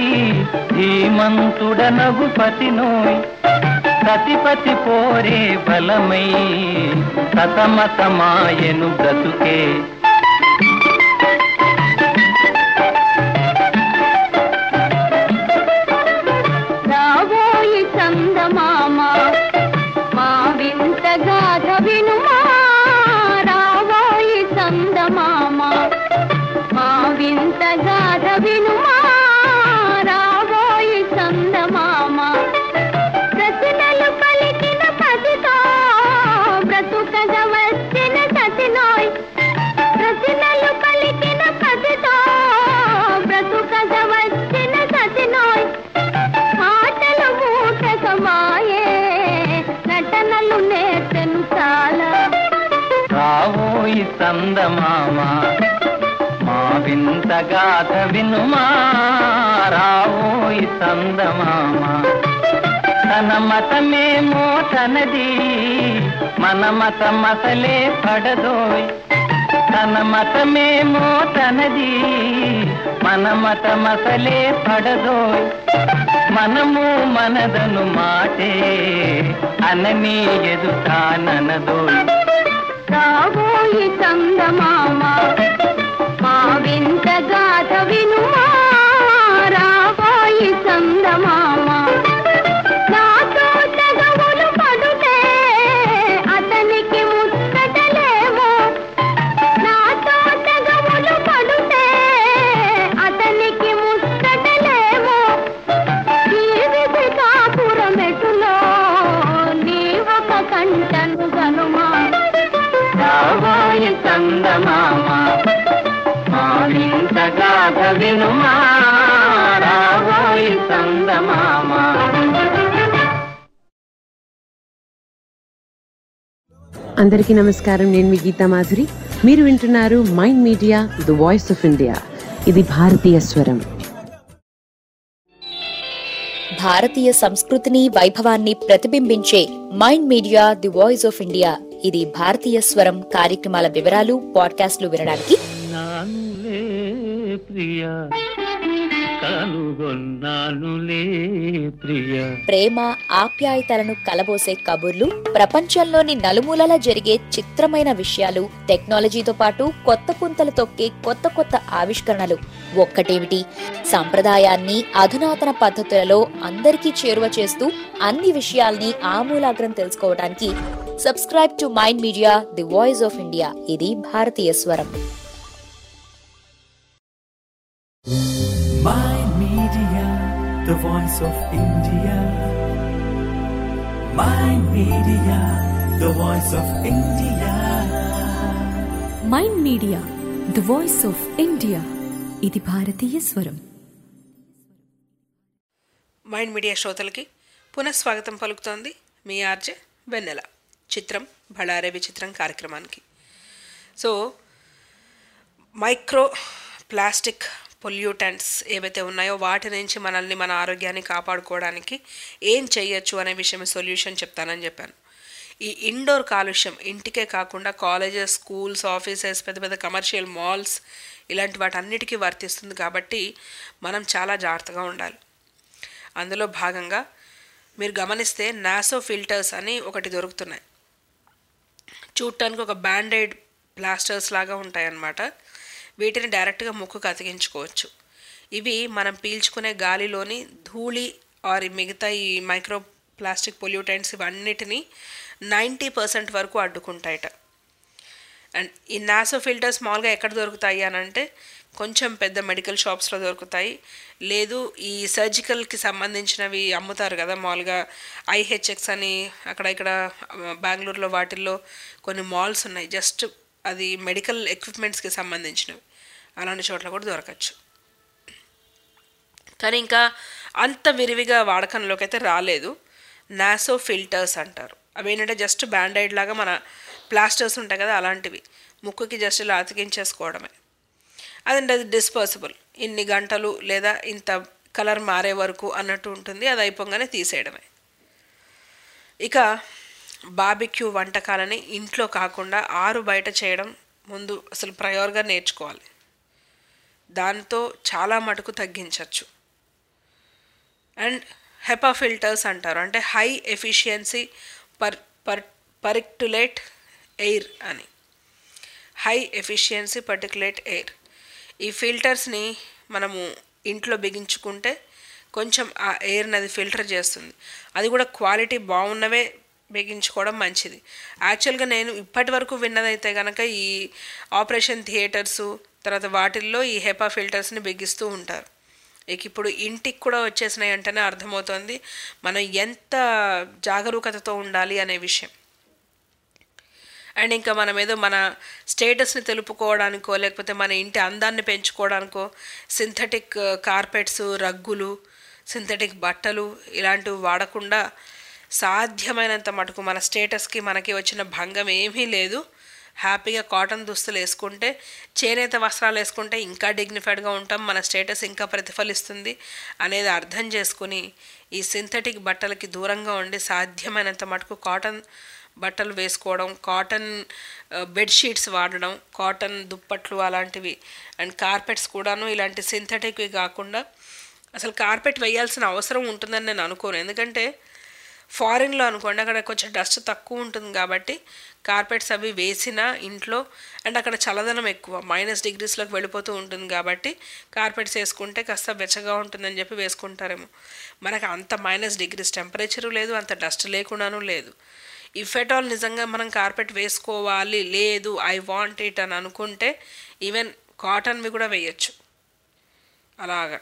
Speaker 11: ధీమంతుడనగు పతినోయ్ సతిపతి పోరే బలమై సతమతమాయను బ్రతుకే
Speaker 6: రావోయి చందమామ మా వింత గాథ వినుమా రావోయి చందమామ మా వింత గాథ వినుమా రావోయి చందమామ ప్రశ్నలు పలికిన పతితో బ్రతుకగ వచ్చిన సతినోయ్ ప్రశ్నలు పలికిన పతితో బ్రతుకగ వచ్చిన సతినోయ్ ఆటలు మూటకమాయే నటనలు నేర్చెను చాలా
Speaker 11: రావోయి చందమామ మా వింత గాథ వినుమా రావోయి చందమామ తన మతమేమో తనది మన మతమసలే పడదోయ్ తన మతమేమో తనది మన మతమసలే పడదోయ్ మనము మనదను మాటే అనని ఎదుటాననదోయ్
Speaker 6: రాబోయి చందమామ మా వింత గాథ వినుమా రాబోయి చందమామ నాతో తెగవులు పడుతే అతనికి ముచ్చటలేమో నాతో తెగవులు పడుతే అతనికి ముచ్చటలేమో ఈ విధి కాపురమెటులో
Speaker 11: గాథ వినుమా రావోయి సందమామ
Speaker 14: అందరికీ నమస్కారం నేను మీ గీతా మాధురి మీరు వింటున్నారు mind media the voice of India ఇది భారతీయ స్వరం
Speaker 10: భారతీయ సంస్కృతిని వైభవాన్ని ప్రతిబింబించే Mind media the voice of India ఇది భారతీయ స్వరం కార్యక్రమాల వివరాలు పాడ్కాస్ట్లు వినడానికి
Speaker 11: నానులే ప్రియ కనుగొన్నానులే ప్రియ
Speaker 10: ప్రేమ ఆప్యాయతలను కలబోసే కబుర్లు ప్రపంచంలోని నలుమూలల జరిగే చిత్రమైన విషయాలు టెక్నాలజీతో పాటు కొత్త పుంతలు తొక్కే కొత్త కొత్త ఆవిష్కరణలు ఒక్కటేమిటి సంప్రదాయాన్ని అధునాతన పద్ధతులలో అందరికీ చేరువ చేస్తూ అన్ని విషయాల్ని ఆమూలాగ్రం తెలుసుకోవడానికి subscribe to Mind media the voice of India ఇది భారతీయ స్వరం
Speaker 1: Mind Media, the voice of India. Mind Media, the voice of India.
Speaker 2: Mind media the voice of India ఇది భారతీయ స్వరం
Speaker 4: మైండ్ మీడియా శ్రోతలకి పునఃస్వాగతం పలుకుతోంది మీ ఆర్జే వెన్నెల చిత్రం బళారే విచిత్రం కార్యక్రమానికి సో మైక్రో ప్లాస్టిక్ పొల్యూటెంట్స్ ఏవైతే ఉన్నాయో వాటి నుంచి మనల్ని మన ఆరోగ్యాన్ని కాపాడుకోవడానికి ఏం చేయొచ్చు అనే విషయం సొల్యూషన్ చెప్తానని చెప్పాను ఈ ఇండోర్ కాలుష్యం ఇంటికే కాకుండా కాలేజెస్ స్కూల్స్ ఆఫీసెస్ పెద్ద పెద్ద కమర్షియల్ మాల్స్ ఇలాంటి వాటన్నిటికీ వర్తిస్తుంది కాబట్టి మనం చాలా జాగ్రత్తగా ఉండాలి అందులో భాగంగా మీరు గమనిస్తే నాసో ఫిల్టర్స్ అని ఒకటి దొరుకుతున్నాయి చూడటానికి ఒక బ్యాండెడ్ ప్లాస్టర్స్ లాగా ఉంటాయన్నమాట వీటిని డైరెక్ట్గా ముక్కుకు అతికించుకోవచ్చు ఇవి మనం పీల్చుకునే గాలిలోని ధూళి ఆర్ మిగతా ఈ మైక్రో ప్లాస్టిక్ పొల్యూటెంట్స్ ఇవన్నిటిని నైంటీ పర్సెంట్ వరకు అడ్డుకుంటాయట అండ్ ఈ నాసో ఫిల్టర్స్ మామూలుగా ఎక్కడ దొరుకుతాయి అని అంటే కొంచెం పెద్ద మెడికల్ షాప్స్లో దొరుకుతాయి లేదు ఈ సర్జికల్కి సంబంధించినవి అమ్ముతారు కదా మామూలుగా ఐహెచ్ఎక్స్ అని అక్కడ ఇక్కడ బెంగళూరులో వాటిల్లో కొన్ని మాల్స్ ఉన్నాయి జస్ట్ అది మెడికల్ ఎక్విప్మెంట్స్కి సంబంధించినవి అలాంటి చోట్ల కూడా దొరకచ్చు కానీ ఇంకా అంత విరివిగా వాడకంలోకి అయితే రాలేదు నాసో ఫిల్టర్స్ అంటారు అవి ఏంటంటే జస్ట్ బ్యాండైడ్ లాగా మన ప్లాస్టర్స్ ఉంటాయి కదా అలాంటివి ముక్కుకి జస్ట్ ఇలా అతికించేసుకోవడమే అదంటే అది డిస్పర్సిబుల్ ఇన్ని గంటలు లేదా ఇంత కలర్ మారే వరకు అన్నట్టు ఉంటుంది అది అయిపోగానే తీసేయడమే ఇక బాబిక్యూ వంటకాలని ఇంట్లో కాకుండా ఆరు బయట చేయడం ముందు అసలు ప్రయోర్గా నేర్చుకోవాలి దాంతో చాలా మటుకు తగ్గించవచ్చు అండ్ హెపా ఫిల్టర్స్ అంటారు అంటే high efficiency per per particulate air అని హై ఎఫిషియన్సీ పర్టికులేట్ ఎయిర్ ఈ ఫిల్టర్స్ని మనము ఇంట్లో బిగించుకుంటే కొంచెం ఆ ఎయిర్ని అది ఫిల్టర్ చేస్తుంది అది కూడా క్వాలిటీ బాగున్నవే బిగించుకోవడం మంచిది యాక్చువల్గా నేను ఇప్పటి వరకు విన్నదైతే కనుక ఈ ఆపరేషన్ థియేటర్సు తర్వాత వాటిల్లో ఈ హెపా ఫిల్టర్స్ని బిగిస్తూ ఉంటారు ఇక ఇప్పుడు ఇంటికి కూడా వచ్చేసినాయి అంటేనే అర్థమవుతుంది మనం ఎంత జాగరూకతతో ఉండాలి అనే విషయం అండ్ ఇంకా మనం ఏదో మన స్టేటస్ని తెలుపుకోవడానికో లేకపోతే మన ఇంటి అందాన్ని పెంచుకోవడానికో సింథటిక్ కార్పెట్స్ రగ్గులు సింథటిక్ బట్టలు ఇలాంటివి వాడకుండా సాధ్యమైనంత మటుకు మన స్టేటస్కి మనకి వచ్చిన భంగం ఏమీ లేదు హ్యాపీగా కాటన్ దుస్తులు వేసుకుంటే చేనేత వస్త్రాలు వేసుకుంటే ఇంకా డిగ్నిఫైడ్గా ఉంటాం మన స్టేటస్ ఇంకా ప్రతిఫలిస్తుంది అనేది అర్థం చేసుకుని ఈ సింథటిక్ బట్టలకి దూరంగా ఉండి సాధ్యమైనంత మటుకు కాటన్ బట్టలు వేసుకోవడం కాటన్ బెడ్షీట్స్ వాడడం కాటన్ దుప్పట్లు అలాంటివి అండ్ కార్పెట్స్ కూడాను ఇలాంటి సింథటిక్వి కాకుండా అసలు కార్పెట్ వేయాల్సిన అవసరం ఉంటుందని నేను అనుకోను ఎందుకంటే ఫారిన్లో అనుకోండి అక్కడ కొంచెం డస్ట్ తక్కువ ఉంటుంది కాబట్టి కార్పెట్స్ అవి వేసినా ఇంట్లో అండ్ అక్కడ చల్లదనం ఎక్కువ మైనస్ డిగ్రీస్లోకి వెళ్ళిపోతూ ఉంటుంది కాబట్టి కార్పెట్స్ వేసుకుంటే కాస్త వెచ్చగా ఉంటుందని చెప్పి వేసుకుంటారేమో మనకు అంత మైనస్ డిగ్రీస్ టెంపరేచరు లేదు అంత డస్ట్ లేకుండాను లేదు ఇఫ్ ఎట్ ఆల్ నిజంగా మనం కార్పెట్ వేసుకోవాలి లేదు ఐ వాంట్ ఇట్ అని అనుకుంటే ఈవెన్ కాటన్వి కూడా వేయచ్చు అలాగా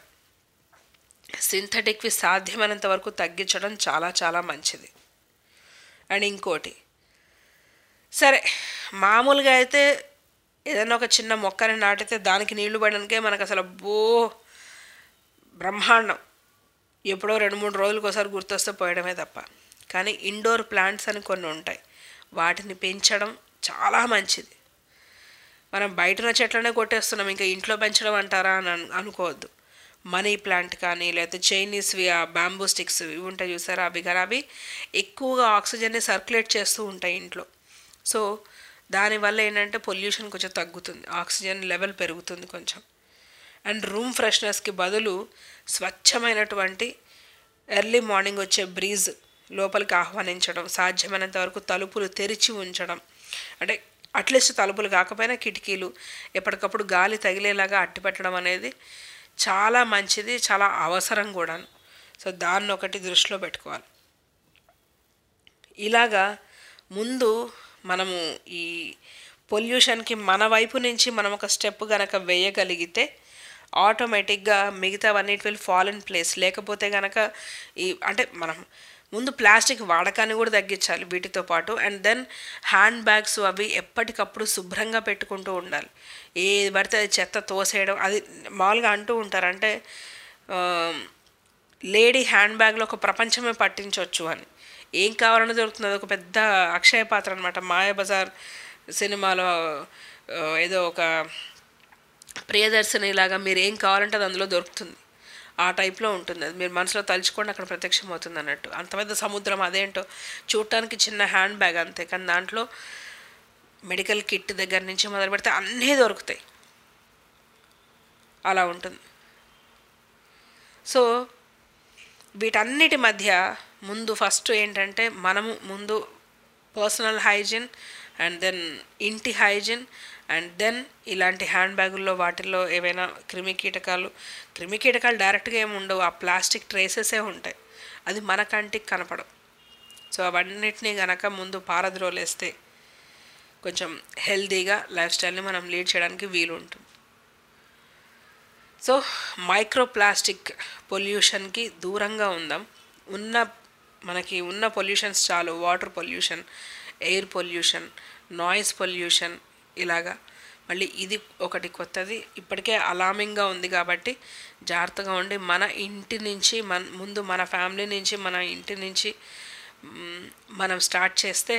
Speaker 4: సింథటిక్వి సాధ్యమైనంత వరకు తగ్గించడం చాలా చాలా మంచిది అండ్ ఇంకోటి సరే మామూలుగా అయితే ఏదైనా ఒక చిన్న మొక్కని నాటితే దానికి నీళ్లు పడడానికే మనకు అసలు బో బ్రహ్మాండం ఎప్పుడో రెండు మూడు రోజులకు ఒకసారి గుర్తొస్తే పోయడమే తప్ప కానీ ఇండోర్ ప్లాంట్స్ అని కొన్ని ఉంటాయి వాటిని పెంచడం చాలా మంచిది మనం బయటన చెట్లనే కొట్టేస్తున్నాం ఇంకా ఇంట్లో పెంచడం అంటారా అని అను- అనుకోవద్దు మనీ ప్లాంట్ కానీ లేకపోతే చైనీస్వి ఆ బ్యాంబూ స్టిక్స్ ఇవి ఉంటాయి చూసారా అవి కానీ అవి ఎక్కువగా ఆక్సిజన్ని సర్క్యులేట్ చేస్తూ ఉంటాయి ఇంట్లో సో దానివల్ల ఏంటంటే పొల్యూషన్ కొంచెం తగ్గుతుంది ఆక్సిజన్ లెవెల్ పెరుగుతుంది కొంచెం అండ్ రూమ్ ఫ్రెష్నెస్కి బదులు స్వచ్ఛమైనటువంటి ఎర్లీ మార్నింగ్ వచ్చే బ్రీజ్ లోపలికి ఆహ్వానించడం సాధ్యమైనంత వరకు తలుపులు తెరిచి ఉంచడం అంటే అట్లీస్ట్ తలుపులు కాకపోయినా కిటికీలు ఎప్పటికప్పుడు గాలి తగిలేలాగా అట్టిపెట్టడం అనేది చాలా మంచిది చాలా అవసరం కూడాను సో దాన్ని ఒకటి దృష్టిలో పెట్టుకోవాలి ఇలాగా ముందు మనము ఈ పొల్యూషన్కి మన వైపు నుంచి మనం ఒక స్టెప్ గనక వేయగలిగితే ఆటోమేటిక్గా మిగతావన్నీ it will fall in place లేకపోతే గనక ఈ అంటే మనం ముందు ప్లాస్టిక్ వాడకాన్ని కూడా తగ్గించాలి వీటితో పాటు అండ్ దెన్ హ్యాండ్ బ్యాగ్స్ అవి ఎప్పటికప్పుడు శుభ్రంగా పెట్టుకుంటూ ఉండాలి ఏ పడితే అది చెత్త తోసేయడం అది మామూలుగా అంటూ ఉంటారు అంటే ఆ, లేడీ హ్యాండ్ బ్యాగ్లో ఒక ప్రపంచమే పట్టించవచ్చు అని ఏం కావాలన్నా దొరుకుతుంది అది ఒక పెద్ద అక్షయ పాత్ర అనమాట మాయాబజార్ సినిమాలో ఆ, ఏదో ఒక ప్రియదర్శిని లాగా మీరు ఏం కావాలంటే అది అందులో దొరుకుతుంది ఆ టైప్లో ఉంటుంది అది మీరు మనసులో తలుచుకోండి అక్కడ ప్రత్యక్షం అవుతుంది అన్నట్టు అంత పెద్ద సముద్రం అదేంటో చూడటానికి చిన్న హ్యాండ్ బ్యాగ్ అంతే కానీ దాంట్లో మెడికల్ కిట్ దగ్గర నుంచి మొదలు పెడితే అన్నీ దొరుకుతాయి అలా ఉంటుంది సో వీటన్నిటి మధ్య ముందు ఫస్ట్ ఏంటంటే మనము ముందు పర్సనల్ హైజీన్ అండ్ దెన్ ఇంటి హైజీన్ అండ్ దెన్ ఇలాంటి హ్యాండ్ బ్యాగుల్లో వాటిల్లో ఏవైనా క్రిమి కీటకాలు క్రిమి కీటకాలు డైరెక్ట్గా ఏమి ఉండవు ఆ ప్లాస్టిక్ ట్రేసెసే ఉంటాయి అది మన కంటికి కనపడవు సో అవన్నిటినీ గనక ముందు పారద్రోలేస్తే కొంచెం హెల్తీగా లైఫ్ స్టైల్ని మనం లీడ్ చేయడానికి వీలు ఉంటుంది సో మైక్రో ప్లాస్టిక్ పొల్యూషన్కి దూరంగా ఉందాం ఉన్న మనకి ఉన్న పొల్యూషన్స్ చాలు water pollution air pollution noise pollution ఇలాగా మళ్ళీ ఇది ఒకటి కొత్తది ఇప్పటికే అలామింగ్గా ఉంది కాబట్టి జాగ్రత్తగా ఉండి మన ఇంటి నుంచి మన ముందు మన ఫ్యామిలీ నుంచి మన ఇంటి నుంచి మ్, మనం స్టార్ట్ చేస్తే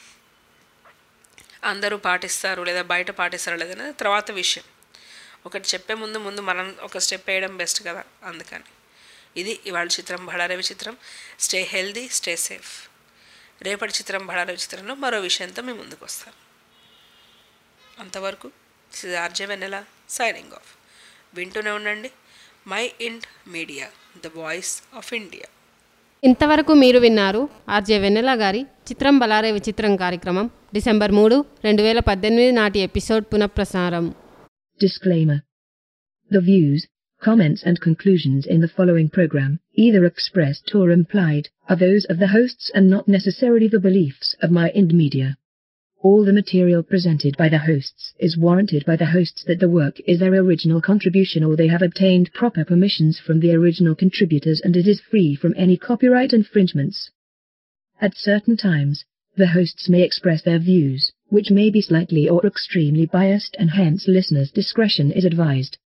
Speaker 4: అందరూ పాటిస్తారు లేదా బయట పాటిస్తారు లేదా తర్వాత విషయం ఒకటి చెప్పే ముందు ముందు మనం ఒక స్టెప్ వేయడం బెస్ట్ కదా అందుకని ఇది ఇవాళ చిత్రం బడారవి చిత్రం స్టే హెల్దీ స్టే సేఫ్ రేపటి చిత్రం బడారవి చిత్రంలో మరో విషయంతో మీ ముందుకు వస్తాను అంతవరకు this RJ Vennela signing off వింటూనే ఉండండి Mind Media the voice of India
Speaker 3: ఇంతవరకు మీరు విన్నారు ఆర్జే వెన్నెల గారి చిత్రం బలారే విచిత్రం కార్యక్రమం డిసెంబర్ మూడు రెండు వేల పద్దెనిమిది నాటి ఎపిసోడ్ పునఃప్రసారం
Speaker 15: Disclaimer. The views, comments and conclusions in the following program, either expressed or implied, are those of the hosts and not necessarily the beliefs of my Ind Media. All the material presented by the hosts is warranted by the hosts that the work is their original contribution or they have obtained proper permissions from the original contributors and it is free from any copyright infringements. At certain times, the hosts may express their views, which may be slightly or extremely biased and hence listeners' discretion is advised.